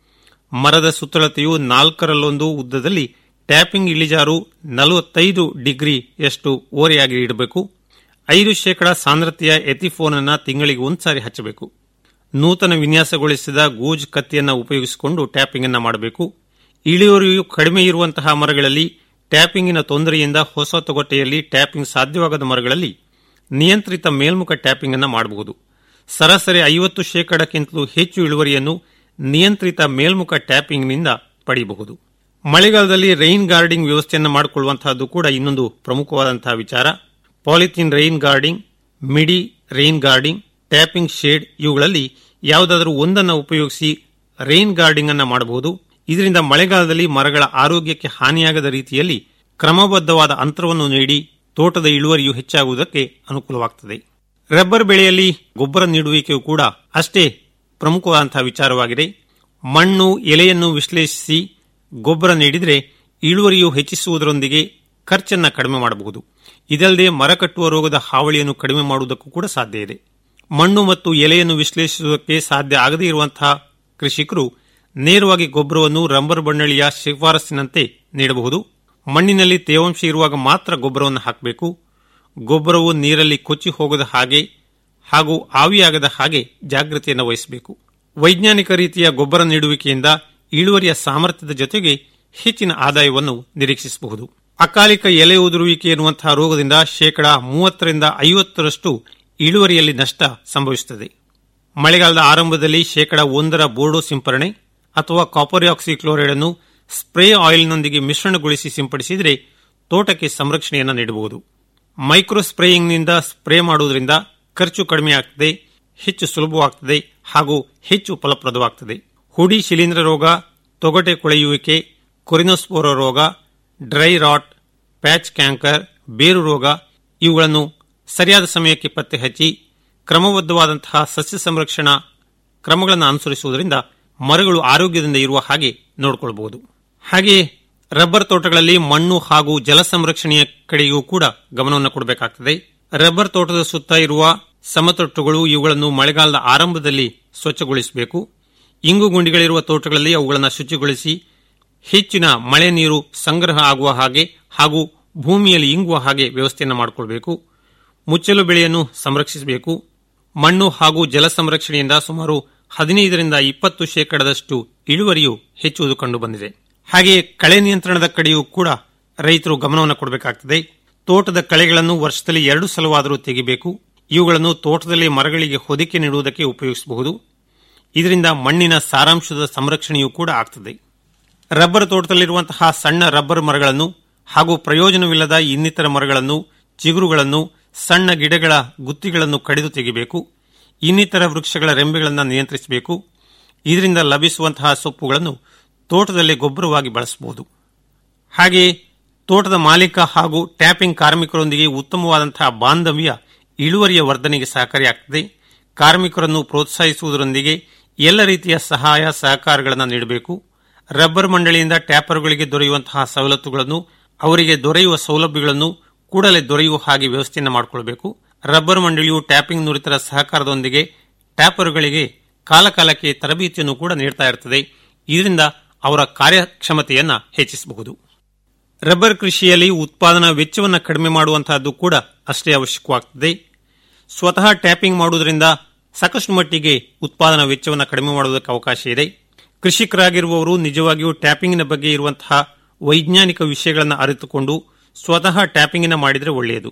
ಮರದ ಸುತ್ತಳತೆಯು ನಾಲ್ಕರಲ್ಲೊಂದು ಉದ್ದದಲ್ಲಿ ಟ್ಯಾಪಿಂಗ್ ಇಳಿಜಾರು ನಲವತ್ತೈದು ಡಿಗ್ರಿಯಷ್ಟು ಓರೆಯಾಗಿ ಇಡಬೇಕು ಐದು ಶೇಕಡ ಸಾಂದ್ರತೆಯ ಎಥಿಫೋನ್ ಅನ್ನು ತಿಂಗಳಿಗೆ ಒಂದ್ಸಾರಿ ಹಚ್ಚಬೇಕು ನೂತನ ವಿನ್ಯಾಸಗೊಳಿಸಿದ ಗೂಜ್ ಕತ್ತಿಯನ್ನು ಉಪಯೋಗಿಸಿಕೊಂಡು ಟ್ಯಾಪಿಂಗ್ ಅನ್ನು ಮಾಡಬೇಕು ಇಳುವರಿಯು ಕಡಿಮೆ ಇರುವಂತಹ ಮರಗಳಲ್ಲಿ ಟ್ಯಾಪಿಂಗಿನ ತೊಂದರೆಯಿಂದ ಹೊಸ ತೊಗಟೆಯಲ್ಲಿ ಟ್ಯಾಪಿಂಗ್ ಸಾಧ್ಯವಾಗದ ಮರಗಳಲ್ಲಿ ನಿಯಂತ್ರಿತ ಮೇಲ್ಮುಖ ಟ್ಯಾಪಿಂಗ್ ಅನ್ನು ಮಾಡಬಹುದು ಸರಾಸರಿ ಐವತ್ತು ಶೇಕಡಕ್ಕಿಂತಲೂ ಹೆಚ್ಚು ಇಳುವರಿಯನ್ನು ನಿಯಂತ್ರಿತ ಮೇಲ್ಮುಖ ಟ್ಯಾಪಿಂಗ್ನಿಂದ ಪಡೆಯಬಹುದು ಮಳೆಗಾಲದಲ್ಲಿ ರೈನ್ ಗಾರ್ಡಿಂಗ್ ವ್ಯವಸ್ಥೆಯನ್ನು ಮಾಡಿಕೊಳ್ಳುವಂತಹದ್ದು ಕೂಡ ಇನ್ನೊಂದು ಪ್ರಮುಖವಾದಂತಹ ವಿಚಾರ ಪಾಲಿಥಿನ್ ರೈನ್ ಗಾರ್ಡಿಂಗ್ ಮಿಡಿ ರೈನ್ ಗಾರ್ಡಿಂಗ್ ಟ್ಯಾಪಿಂಗ್ ಶೇಡ್ ಇವುಗಳಲ್ಲಿ ಯಾವುದಾದರೂ ಒಂದನ್ನು ಉಪಯೋಗಿಸಿ ರೈನ್ ಗಾರ್ಡಿಂಗ್ ಅನ್ನು ಮಾಡಬಹುದು ಇದರಿಂದ ಮಳೆಗಾಲದಲ್ಲಿ ಮರಗಳ ಆರೋಗ್ಯಕ್ಕೆ ಹಾನಿಯಾಗದ ರೀತಿಯಲ್ಲಿ ಕ್ರಮಬದ್ಧವಾದ ಅಂತರವನ್ನು ನೀಡಿ ತೋಟದ ಇಳುವರಿಯು ಹೆಚ್ಚಾಗುವುದಕ್ಕೆ ಅನುಕೂಲವಾಗುತ್ತದೆ ರಬ್ಬರ್ ಬೆಳೆಯಲ್ಲಿ ಗೊಬ್ಬರ ನೀಡುವಿಕೆಯು ಕೂಡ ಅಷ್ಟೇ ಪ್ರಮುಖವಾದಂತಹ ವಿಚಾರವಾಗಿದೆ ಮಣ್ಣು ಎಲೆಯನ್ನು ವಿಶ್ಲೇಷಿಸಿ ಗೊಬ್ಬರ ನೀಡಿದರೆ ಇಳುವರಿಯು ಹೆಚ್ಚಿಸುವುದರೊಂದಿಗೆ ಖರ್ಚನ್ನು ಕಡಿಮೆ ಮಾಡಬಹುದು ಇದಲ್ಲದೆ ಮರ ಕಟ್ಟುವ ರೋಗದ ಹಾವಳಿಯನ್ನು ಕಡಿಮೆ ಮಾಡುವುದಕ್ಕೂ ಕೂಡ ಸಾಧ್ಯ ಇದೆ ಮಣ್ಣು ಮತ್ತು ಎಲೆಯನ್ನು ವಿಶ್ಲೇಷಿಸುವುದಕ್ಕೆ ಸಾಧ್ಯ ಆಗದೇ ಇರುವಂತಹ ಕೃಷಿಕರು ನೇರವಾಗಿ ಗೊಬ್ಬರವನ್ನು ರಬ್ಬರ್ ಬಂಡಳಿಯ ಶಿಫಾರಸ್ಸಿನಂತೆ ನೀಡಬಹುದು ಮಣ್ಣಿನಲ್ಲಿ ತೇವಾಂಶ ಇರುವಾಗ ಮಾತ್ರ ಗೊಬ್ಬರವನ್ನು ಹಾಕಬೇಕು ಗೊಬ್ಬರವು ನೀರಲ್ಲಿ ಕೊಚ್ಚಿ ಹೋಗದ ಹಾಗೆ ಹಾಗೂ ಆವಿಯಾಗದ ಹಾಗೆ ಜಾಗೃತಿಯನ್ನು ವಹಿಸಬೇಕು ವೈಜ್ಞಾನಿಕ ರೀತಿಯ ಗೊಬ್ಬರ ನೀಡುವಿಕೆಯಿಂದ ಇಳುವರಿಯ ಸಾಮರ್ಥ್ಯದ ಜೊತೆಗೆ ಹೆಚ್ಚಿನ ಆದಾಯವನ್ನು ನಿರೀಕ್ಷಿಸಬಹುದು ಅಕಾಲಿಕ ಎಲೆ ಉದುರುವಿಕೆ ಎನ್ನುವಂತಹ ರೋಗದಿಂದ ಶೇಕಡಾ ಮೂವತ್ತರಿಂದ ಐವತ್ತರಷ್ಟು ಇಳುವರಿಯಲ್ಲಿ ನಷ್ಟ ಸಂಭವಿಸುತ್ತದೆ ಮಳೆಗಾಲದ ಆರಂಭದಲ್ಲಿ ಶೇಕಡಾ ಒಂದರ ಬೋರ್ಡೋ ಸಿಂಪರಣೆ ಅಥವಾ ಕಾಪರ್ ಆಕ್ಸಿಕ್ಲೋರೈಡ್ ಅನ್ನು ಸ್ಪ್ರೇ ಆಯಿಲ್ನೊಂದಿಗೆ ಮಿಶ್ರಣಗೊಳಿಸಿ ಸಿಂಪಡಿಸಿದರೆ ತೋಟಕ್ಕೆ ಸಂರಕ್ಷಣೆಯನ್ನು ನೀಡಬಹುದು ಮೈಕ್ರೋ ಸ್ಪ್ರೇಯಿಂಗ್ನಿಂದ ಸ್ಪ್ರೇ ಮಾಡುವುದರಿಂದ ಖರ್ಚು ಕಡಿಮೆಯಾಗುತ್ತದೆ ಹೆಚ್ಚು ಸುಲಭವಾಗುತ್ತದೆ ಹಾಗೂ ಹೆಚ್ಚು ಫಲಪ್ರದವಾಗುತ್ತದೆ ಹುಡಿ ಶಿಲೀಂಧ್ರ ರೋಗ ತೊಗಟೆ ಕೊಳೆಯುವಿಕೆ ಕೊರಿನೋಸ್ಪೋರ ರೋಗ ಡ್ರೈ ರಾಟ್ ಪ್ಯಾಚ್ ಕ್ಯಾಂಕರ್ ಬೇರು ರೋಗ ಇವುಗಳನ್ನು ಸರಿಯಾದ ಸಮಯಕ್ಕೆ ಪತ್ತೆ ಹಚ್ಚಿ ಕ್ರಮಬದ್ಧವಾದಂತಹ ಸಸ್ಯ ಸಂರಕ್ಷಣಾ ಕ್ರಮಗಳನ್ನು ಅನುಸರಿಸುವುದರಿಂದ ಮರಗಳು ಆರೋಗ್ಯದಿಂದ ಇರುವ ಹಾಗೆ ನೋಡಿಕೊಳ್ಳಬಹುದು ಹಾಗೆಯೇ ರಬ್ಬರ್ ತೋಟಗಳಲ್ಲಿ ಮಣ್ಣು ಹಾಗೂ ಜಲ ಸಂರಕ್ಷಣೆಯ ಕಡೆಯೂ ಕೂಡ ಗಮನವನ್ನು ಕೊಡಬೇಕಾಗುತ್ತದೆ ರಬ್ಬರ್ ತೋಟದ ಸುತ್ತ ಇರುವ ಸಮತಟ್ಟುಗಳು ಇವುಗಳನ್ನು ಮಳೆಗಾಲದ ಆರಂಭದಲ್ಲಿ ಸ್ವಚ್ಛಗೊಳಿಸಬೇಕು ಇಂಗು ಗುಂಡಿಗಳಿರುವ ತೋಟಗಳಲ್ಲಿ ಅವುಗಳನ್ನು ಶುಚಿಗೊಳಿಸಿ ಹೆಚ್ಚಿನ ಮಳೆ ನೀರು ಸಂಗ್ರಹ ಆಗುವ ಹಾಗೆ ಹಾಗೂ ಭೂಮಿಯಲ್ಲಿ ಇಂಗುವ ಹಾಗೆ ವ್ಯವಸ್ಥೆಯನ್ನು ಮಾಡಿಕೊಳ್ಬೇಕು ಮುಚ್ಚಲು ಬೆಳೆಯನ್ನು ಸಂರಕ್ಷಿಸಬೇಕು ಮಣ್ಣು ಹಾಗೂ ಜಲ ಸಂರಕ್ಷಣೆಯಿಂದ ಸುಮಾರು ಹದಿನೈದರಿಂದ ಇಪ್ಪತ್ತು ಶೇಕಡದಷ್ಟು ಇಳುವರಿಯು ಹೆಚ್ಚುವುದು ಕಂಡುಬಂದಿದೆ ಹಾಗೆಯೇ ಕಳೆ ನಿಯಂತ್ರಣದ ಕಡೆಯೂ ಕೂಡ ರೈತರು ಗಮನವನ್ನು ಕೊಡಬೇಕಾಗುತ್ತದೆ ತೋಟದ ಕಳೆಗಳನ್ನು ವರ್ಷದಲ್ಲಿ ಎರಡು ಸಲವಾದರೂ ತೆಗಿಬೇಕು ಇವುಗಳನ್ನು ತೋಟದಲ್ಲಿ ಮರಗಳಿಗೆ ಹೊದಿಕೆ ನೀಡುವುದಕ್ಕೆ ಉಪಯೋಗಿಸಬಹುದು ಇದರಿಂದ ಮಣ್ಣಿನ ಸಾರಾಂಶದ ಸಂರಕ್ಷಣೆಯೂ ಕೂಡ ಆಗ್ತದೆ ರಬ್ಬರ್ ತೋಟದಲ್ಲಿರುವಂತಹ ಸಣ್ಣ ರಬ್ಬರ್ ಮರಗಳನ್ನು ಹಾಗೂ ಪ್ರಯೋಜನವಿಲ್ಲದ ಇನ್ನಿತರ ಮರಗಳನ್ನು ಚಿಗುರುಗಳನ್ನು ಸಣ್ಣ ಗಿಡಗಳ ಗುತ್ತಿಗಳನ್ನು ಕಡಿದು ತೆಗೆಯಬೇಕು ಇನ್ನಿತರ ವೃಕ್ಷಗಳ ರೆಂಬೆಗಳನ್ನು ನಿಯಂತ್ರಿಸಬೇಕು ಇದರಿಂದ ಲಭಿಸುವಂತಹ ಸೊಪ್ಪುಗಳನ್ನು ತೋಟದಲ್ಲಿ ಗೊಬ್ಬರವಾಗಿ ಬಳಸಬಹುದು ಹಾಗೆಯೇ ತೋಟದ ಮಾಲೀಕ ಹಾಗೂ ಟ್ಯಾಪಿಂಗ್ ಕಾರ್ಮಿಕರೊಂದಿಗೆ ಉತ್ತಮವಾದಂತಹ ಬಾಂಧವ್ಯ ಇಳುವರಿಯ ವರ್ಧನೆಗೆ ಸಹಕಾರಿಯಾಗುತ್ತದೆ ಕಾರ್ಮಿಕರನ್ನು ಪ್ರೋತ್ಸಾಹಿಸುವುದರೊಂದಿಗೆ ಎಲ್ಲ ರೀತಿಯ ಸಹಾಯ ಸಹಕಾರಗಳನ್ನು ನೀಡಬೇಕು ರಬ್ಬರ್ ಮಂಡಳಿಯಿಂದ ಟ್ಯಾಪರ್ಗಳಿಗೆ ದೊರೆಯುವಂತಹ ಸವಲತ್ತುಗಳನ್ನು ಅವರಿಗೆ ದೊರೆಯುವ ಸೌಲಭ್ಯಗಳನ್ನು ಕೂಡಲೇ ದೊರೆಯುವ ಹಾಗೆ ವ್ಯವಸ್ಥೆಯನ್ನು ಮಾಡಿಕೊಳ್ಳಬೇಕು ರಬ್ಬರ್ ಮಂಡಳಿಯು ಟ್ಯಾಪಿಂಗ್ ನುರಿತರ ಸಹಕಾರದೊಂದಿಗೆ ಟ್ಯಾಪರ್ಗಳಿಗೆ ಕಾಲಕಾಲಕ್ಕೆ ತರಬೇತಿಯನ್ನು ಕೂಡ ನೀಡ್ತಾ ಇರ್ತದೆ ಇದರಿಂದ ಅವರ ಕಾರ್ಯಕ್ಷಮತೆಯನ್ನು ಹೆಚ್ಚಿಸಬಹುದು ರಬ್ಬರ್ ಕೃಷಿಯಲ್ಲಿ ಉತ್ಪಾದನಾ ವೆಚ್ಚವನ್ನು ಕಡಿಮೆ ಮಾಡುವಂತಹದ್ದು ಕೂಡ ಅಷ್ಟೇ ಅವಶ್ಯಕವಾಗುತ್ತದೆ ಸ್ವತಃ ಟ್ಯಾಪಿಂಗ್ ಮಾಡುವುದರಿಂದ ಸಾಕಷ್ಟು ಮಟ್ಟಿಗೆ ಉತ್ಪಾದನಾ ವೆಚ್ಚವನ್ನು ಕಡಿಮೆ ಮಾಡುವುದಕ್ಕೆ ಅವಕಾಶ ಇದೆ ಕೃಷಿಕರಾಗಿರುವವರು ನಿಜವಾಗಿಯೂ ಟ್ಯಾಪಿಂಗಿನ ಬಗ್ಗೆ ಇರುವಂತಹ ವೈಜ್ಞಾನಿಕ ವಿಷಯಗಳನ್ನು ಅರಿತುಕೊಂಡು ಸ್ವತಃ ಟ್ಯಾಪಿಂಗಿನ ಮಾಡಿದರೆ ಒಳ್ಳೆಯದು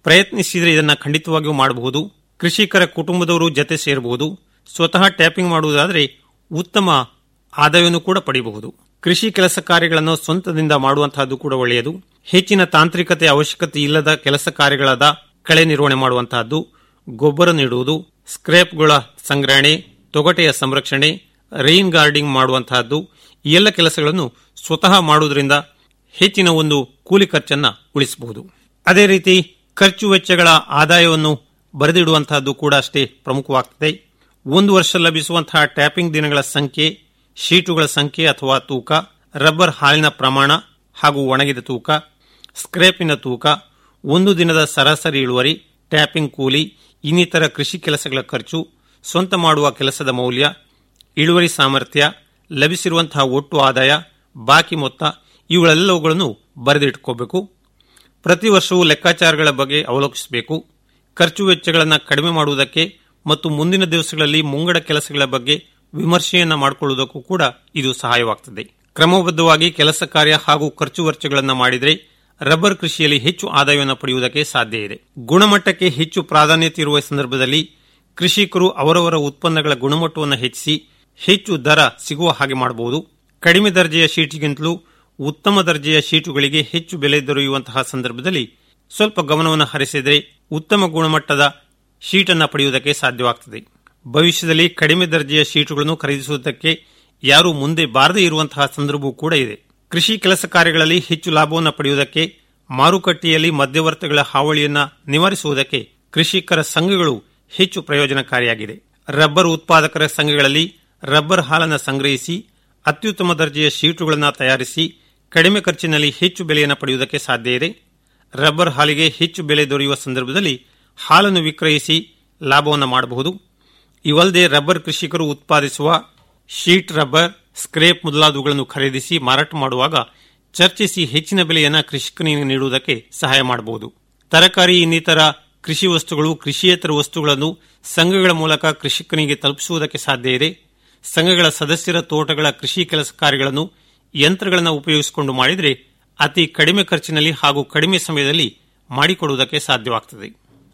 ಪ್ರಯತ್ನಿಸಿದರೆ ಇದನ್ನ ಖಂಡಿತವಾಗಿಯೂ ಮಾಡಬಹುದು ಕೃಷಿಕರ ಕುಟುಂಬದವರು ಜತೆ ಸೇರಬಹುದು ಸ್ವತಃ ಟ್ಯಾಪಿಂಗ್ ಮಾಡುವುದಾದರೆ ಉತ್ತಮ ಆದಾಯವನ್ನು ಕೂಡ ಪಡೆಯಬಹುದು ಕೃಷಿ ಕೆಲಸ ಕಾರ್ಯಗಳನ್ನು ಸ್ವಂತದಿಂದ ಮಾಡುವಂತಹದ್ದು ಕೂಡ ಒಳ್ಳೆಯದು ಹೆಚ್ಚಿನ ತಾಂತ್ರಿಕತೆ ಅವಶ್ಯಕತೆ ಇಲ್ಲದ ಕೆಲಸ ಕಾರ್ಯಗಳಾದ ಕಳೆ ನಿರ್ವಹಣೆ ಮಾಡುವಂತಹದ್ದು ಗೊಬ್ಬರ ನೀಡುವುದು ಸ್ಕ್ರೇಪ್ಗಳ ಸಂಗ್ರಹಣೆ ತೊಗಟೆಯ ಸಂರಕ್ಷಣೆ ರೈನ್ ಗಾರ್ಡಿಂಗ್ ಮಾಡುವಂತಹದ್ದು ಈ ಎಲ್ಲ ಕೆಲಸಗಳನ್ನು ಸ್ವತಃ ಮಾಡುವುದರಿಂದ ಹೆಚ್ಚಿನ ಒಂದು ಕೂಲಿ ಖರ್ಚನ್ನ ಉಳಿಸಬಹುದು ಅದೇ ರೀತಿ ಖರ್ಚು ವೆಚ್ಚಗಳ ಆದಾಯವನ್ನು ಬರೆದಿಡುವಂತಹದ್ದು ಕೂಡ ಅಷ್ಟೇ ಪ್ರಮುಖವಾಗುತ್ತದೆ ಒಂದು ವರ್ಷ ಲಭಿಸುವಂತಹ ಟ್ಯಾಪಿಂಗ್ ದಿನಗಳ ಸಂಖ್ಯೆ ಶೀಟುಗಳ ಸಂಖ್ಯೆ ಅಥವಾ ತೂಕ ರಬ್ಬರ್ ಹಾಲಿನ ಪ್ರಮಾಣ ಹಾಗೂ ಒಣಗಿದ ತೂಕ ಸ್ಕ್ರೇಪಿನ ತೂಕ ಒಂದು ದಿನದ ಸರಾಸರಿ ಇಳುವರಿ ಟ್ಯಾಪಿಂಗ್ ಕೂಲಿ ಇನ್ನಿತರ ಕೃಷಿ ಕೆಲಸಗಳ ಖರ್ಚು ಸ್ವಂತ ಮಾಡುವ ಕೆಲಸದ ಮೌಲ್ಯ ಇಳುವರಿ ಸಾಮರ್ಥ್ಯ ಲಭಿಸಿರುವಂತಹ ಒಟ್ಟು ಆದಾಯ ಬಾಕಿ ಮೊತ್ತ ಇವುಗಳೆಲ್ಲವುಗಳನ್ನು ಬರೆದಿಟ್ಕೋಬೇಕು ಪ್ರತಿ ವರ್ಷವೂ ಲೆಕ್ಕಾಚಾರಗಳ ಬಗ್ಗೆ ಅವಲೋಕಿಸಬೇಕು ಖರ್ಚು ವೆಚ್ಚಗಳನ್ನು ಕಡಿಮೆ ಮಾಡುವುದಕ್ಕೆ ಮತ್ತು ಮುಂದಿನ ದಿವಸಗಳಲ್ಲಿ ಮುಂಗಡ ಕೆಲಸಗಳ ಬಗ್ಗೆ ವಿಮರ್ಶೆಯನ್ನ ಮಾಡಿಕೊಳ್ಳುವುದಕ್ಕೂ ಕೂಡ ಇದು ಸಹಾಯವಾಗುತ್ತದೆ ಕ್ರಮಬದ್ಧವಾಗಿ ಕೆಲಸ ಕಾರ್ಯ ಹಾಗೂ ಖರ್ಚು ವೆಚ್ಚಗಳನ್ನು ಮಾಡಿದರೆ ರಬ್ಬರ್ ಕೃಷಿಯಲ್ಲಿ ಹೆಚ್ಚು ಆದಾಯವನ್ನು ಪಡೆಯುವುದಕ್ಕೆ ಸಾಧ್ಯ ಇದೆ ಗುಣಮಟ್ಟಕ್ಕೆ ಹೆಚ್ಚು ಪ್ರಾಧಾನ್ಯತೆ ಇರುವ ಸಂದರ್ಭದಲ್ಲಿ ಕೃಷಿಕರು ಅವರವರ ಉತ್ಪನ್ನಗಳ ಗುಣಮಟ್ಟವನ್ನು ಹೆಚ್ಚಿಸಿ ಹೆಚ್ಚು ದರ ಸಿಗುವ ಹಾಗೆ ಮಾಡಬಹುದು ಕಡಿಮೆ ದರ್ಜೆಯ ಶೀಟಿಗಿಂತಲೂ ಉತ್ತಮ ದರ್ಜೆಯ ಶೀಟುಗಳಿಗೆ ಹೆಚ್ಚು ಬೆಲೆ ದೊರೆಯುವಂತಹ ಸಂದರ್ಭದಲ್ಲಿ ಸ್ವಲ್ಪ ಗಮನವನ್ನು ಹರಿಸಿದರೆ ಉತ್ತಮ ಗುಣಮಟ್ಟದ ಶೀಟನ್ನು ಪಡೆಯುವುದಕ್ಕೆ ಸಾಧ್ಯವಾಗುತ್ತದೆ ಭವಿಷ್ಯದಲ್ಲಿ ಕಡಿಮೆ ದರ್ಜೆಯ ಶೀಟುಗಳನ್ನು ಖರೀದಿಸುವುದಕ್ಕೆ ಯಾರೂ ಮುಂದೆ ಬಾರದೇ ಇರುವಂತಹ ಸಂದರ್ಭವೂ ಕೂಡ ಇದೆ ಕೃಷಿ ಕೆಲಸ ಕಾರ್ಯಗಳಲ್ಲಿ ಹೆಚ್ಚು ಲಾಭವನ್ನು ಪಡೆಯುವುದಕ್ಕೆ ಮಾರುಕಟ್ಟೆಯಲ್ಲಿ ಮಧ್ಯವರ್ತಿಗಳ ಹಾವಳಿಯನ್ನ ನಿವಾರಿಸುವುದಕ್ಕೆ ಕೃಷಿಕರ ಸಂಘಗಳು ಹೆಚ್ಚು ಪ್ರಯೋಜನಕಾರಿಯಾಗಿದೆ ರಬ್ಬರ್ ಉತ್ಪಾದಕರ ಸಂಘಗಳಲ್ಲಿ ರಬ್ಬರ್ ಹಾಲನ್ನು ಸಂಗ್ರಹಿಸಿ ಅತ್ಯುತ್ತಮ ದರ್ಜೆಯ ಶೀಟುಗಳನ್ನು ತಯಾರಿಸಿ ಕಡಿಮೆ ಖರ್ಚಿನಲ್ಲಿ ಹೆಚ್ಚು ಬೆಲೆಯನ್ನು ಪಡೆಯುವುದಕ್ಕೆ ಸಾಧ್ಯ ಇದೆ ರಬ್ಬರ್ ಹಾಲಿಗೆ ಹೆಚ್ಚು ಬೆಲೆ ದೊರೆಯುವ ಸಂದರ್ಭದಲ್ಲಿ ಹಾಲನ್ನು ವಿಕ್ರಯಿಸಿ ಲಾಭವನ್ನು ಮಾಡಬಹುದು ಇವಲ್ಲದೆ ರಬ್ಬರ್ ಕೃಷಿಕರು ಉತ್ಪಾದಿಸುವ ಶೀಟ್ ರಬ್ಬರ್ ಸ್ಕ್ರೇಪ್ ಮೊದಲಾದವುಗಳನ್ನು ಖರೀದಿಸಿ ಮಾರಾಟ ಮಾಡುವಾಗ ಚರ್ಚಿಸಿ ಹೆಚ್ಚಿನ ಬೆಲೆಯನ್ನು ಕೃಷಿಕನಿಗೆ ನೀಡುವುದಕ್ಕೆ ಸಹಾಯ ಮಾಡಬಹುದು ತರಕಾರಿ ಇನ್ನಿತರ ಕೃಷಿ ವಸ್ತುಗಳು ಕೃಷಿಯೇತರ ವಸ್ತುಗಳನ್ನು ಸಂಘಗಳ ಮೂಲಕ ಕೃಷಿಕನಿಗೆ ತಲುಪಿಸುವುದಕ್ಕೆ ಸಾಧ್ಯ ಇದೆ ಸಂಘಗಳ ಸದಸ್ಯರ ತೋಟಗಳ ಕೃಷಿ ಕೆಲಸ ಕಾರ್ಯಗಳನ್ನು ಯಂತ್ರಗಳನ್ನು ಉಪಯೋಗಿಸಿಕೊಂಡು ಮಾಡಿದರೆ ಅತಿ ಕಡಿಮೆ ಖರ್ಚಿನಲ್ಲಿ ಹಾಗೂ ಕಡಿಮೆ ಸಮಯದಲ್ಲಿ ಮಾಡಿಕೊಡುವುದಕ್ಕೆ ಸಾಧ್ಯವಾಗುತ್ತದೆ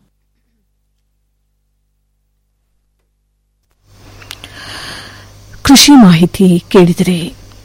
ಕೃಷಿ ಮಾಹಿತಿ ಕೇಳಿದರೆ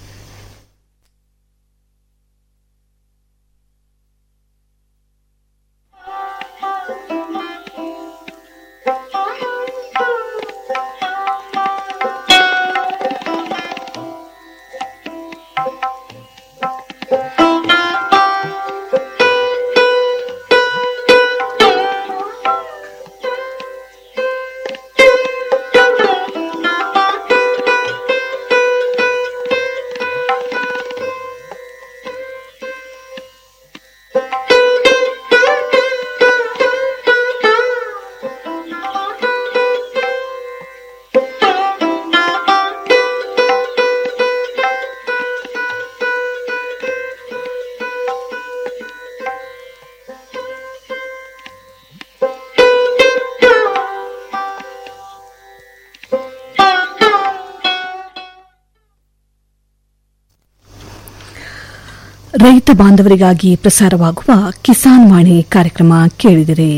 ರೈತ ಬಾಂಧವರಿಗಾಗಿ ಪ್ರಸಾರವಾಗುವ ಕಿಸಾನ್ ವಾಣಿ ಕಾರ್ಯಕ್ರಮ ಕೇಳಿದಿರಿ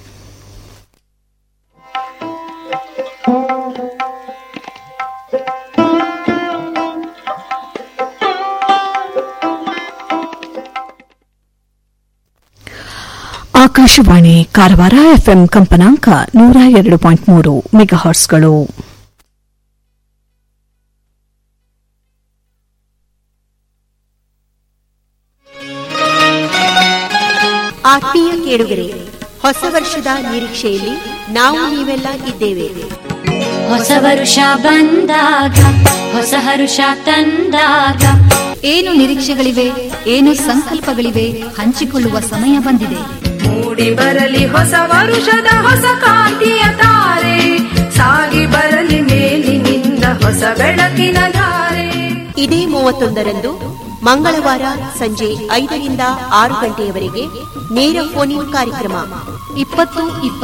ಆಕಾಶವಾಣಿ ಕಾರವಾರ ಎಫ್ಎಂ ಕಂಪನಾಂಕ ನೂರ ಎರಡು ಪಾಯಿಂಟ್ ಮೂರು ಮೆಗಾಹಾರ್ಸ್ಗಳು ಆತ್ಮೀಯ ಕೇಳುಗರೆ ಹೊಸ ವರ್ಷದ ನಿರೀಕ್ಷೆಯಲ್ಲಿ ನಾವು ನೀವೆಲ್ಲ ಇದ್ದೇವೆ ಹೊಸ ವರುಷ ಬಂದಾಗ ಹೊಸ ಹರುಷ ತಂದಾಗ ಏನು ನಿರೀಕ್ಷೆಗಳಿವೆ ಏನು ಸಂಕಲ್ಪಗಳಿವೆ ಹಂಚಿಕೊಳ್ಳುವ ಸಮಯ ಬಂದಿದೆ ಮೂಡಿ ಬರಲಿ ಹೊಸ ವರುಷದ ಹೊಸ ಕಾಂತಿಯ ತಾರೆ ಸಾಗಿ ಬರಲಿ ಮೇಲಿನಿಂದ ಹೊಸ ಬೆಳಕಿನ ಧಾರೆ ಇದೇ ಮೂವತ್ತೊಂದರಂದು ಮಂಗಳವಾರ ಸಂಜೆ ಐದರಿಂದ ಆರು ಗಂಟೆಯವರೆಗೆ ನೇರ ಫೋನ್ ಇನ್ ಕಾರ್ಯಕ್ರಮ ಇಪ್ಪತ್ತು ಇಪ್ಪತ್ತು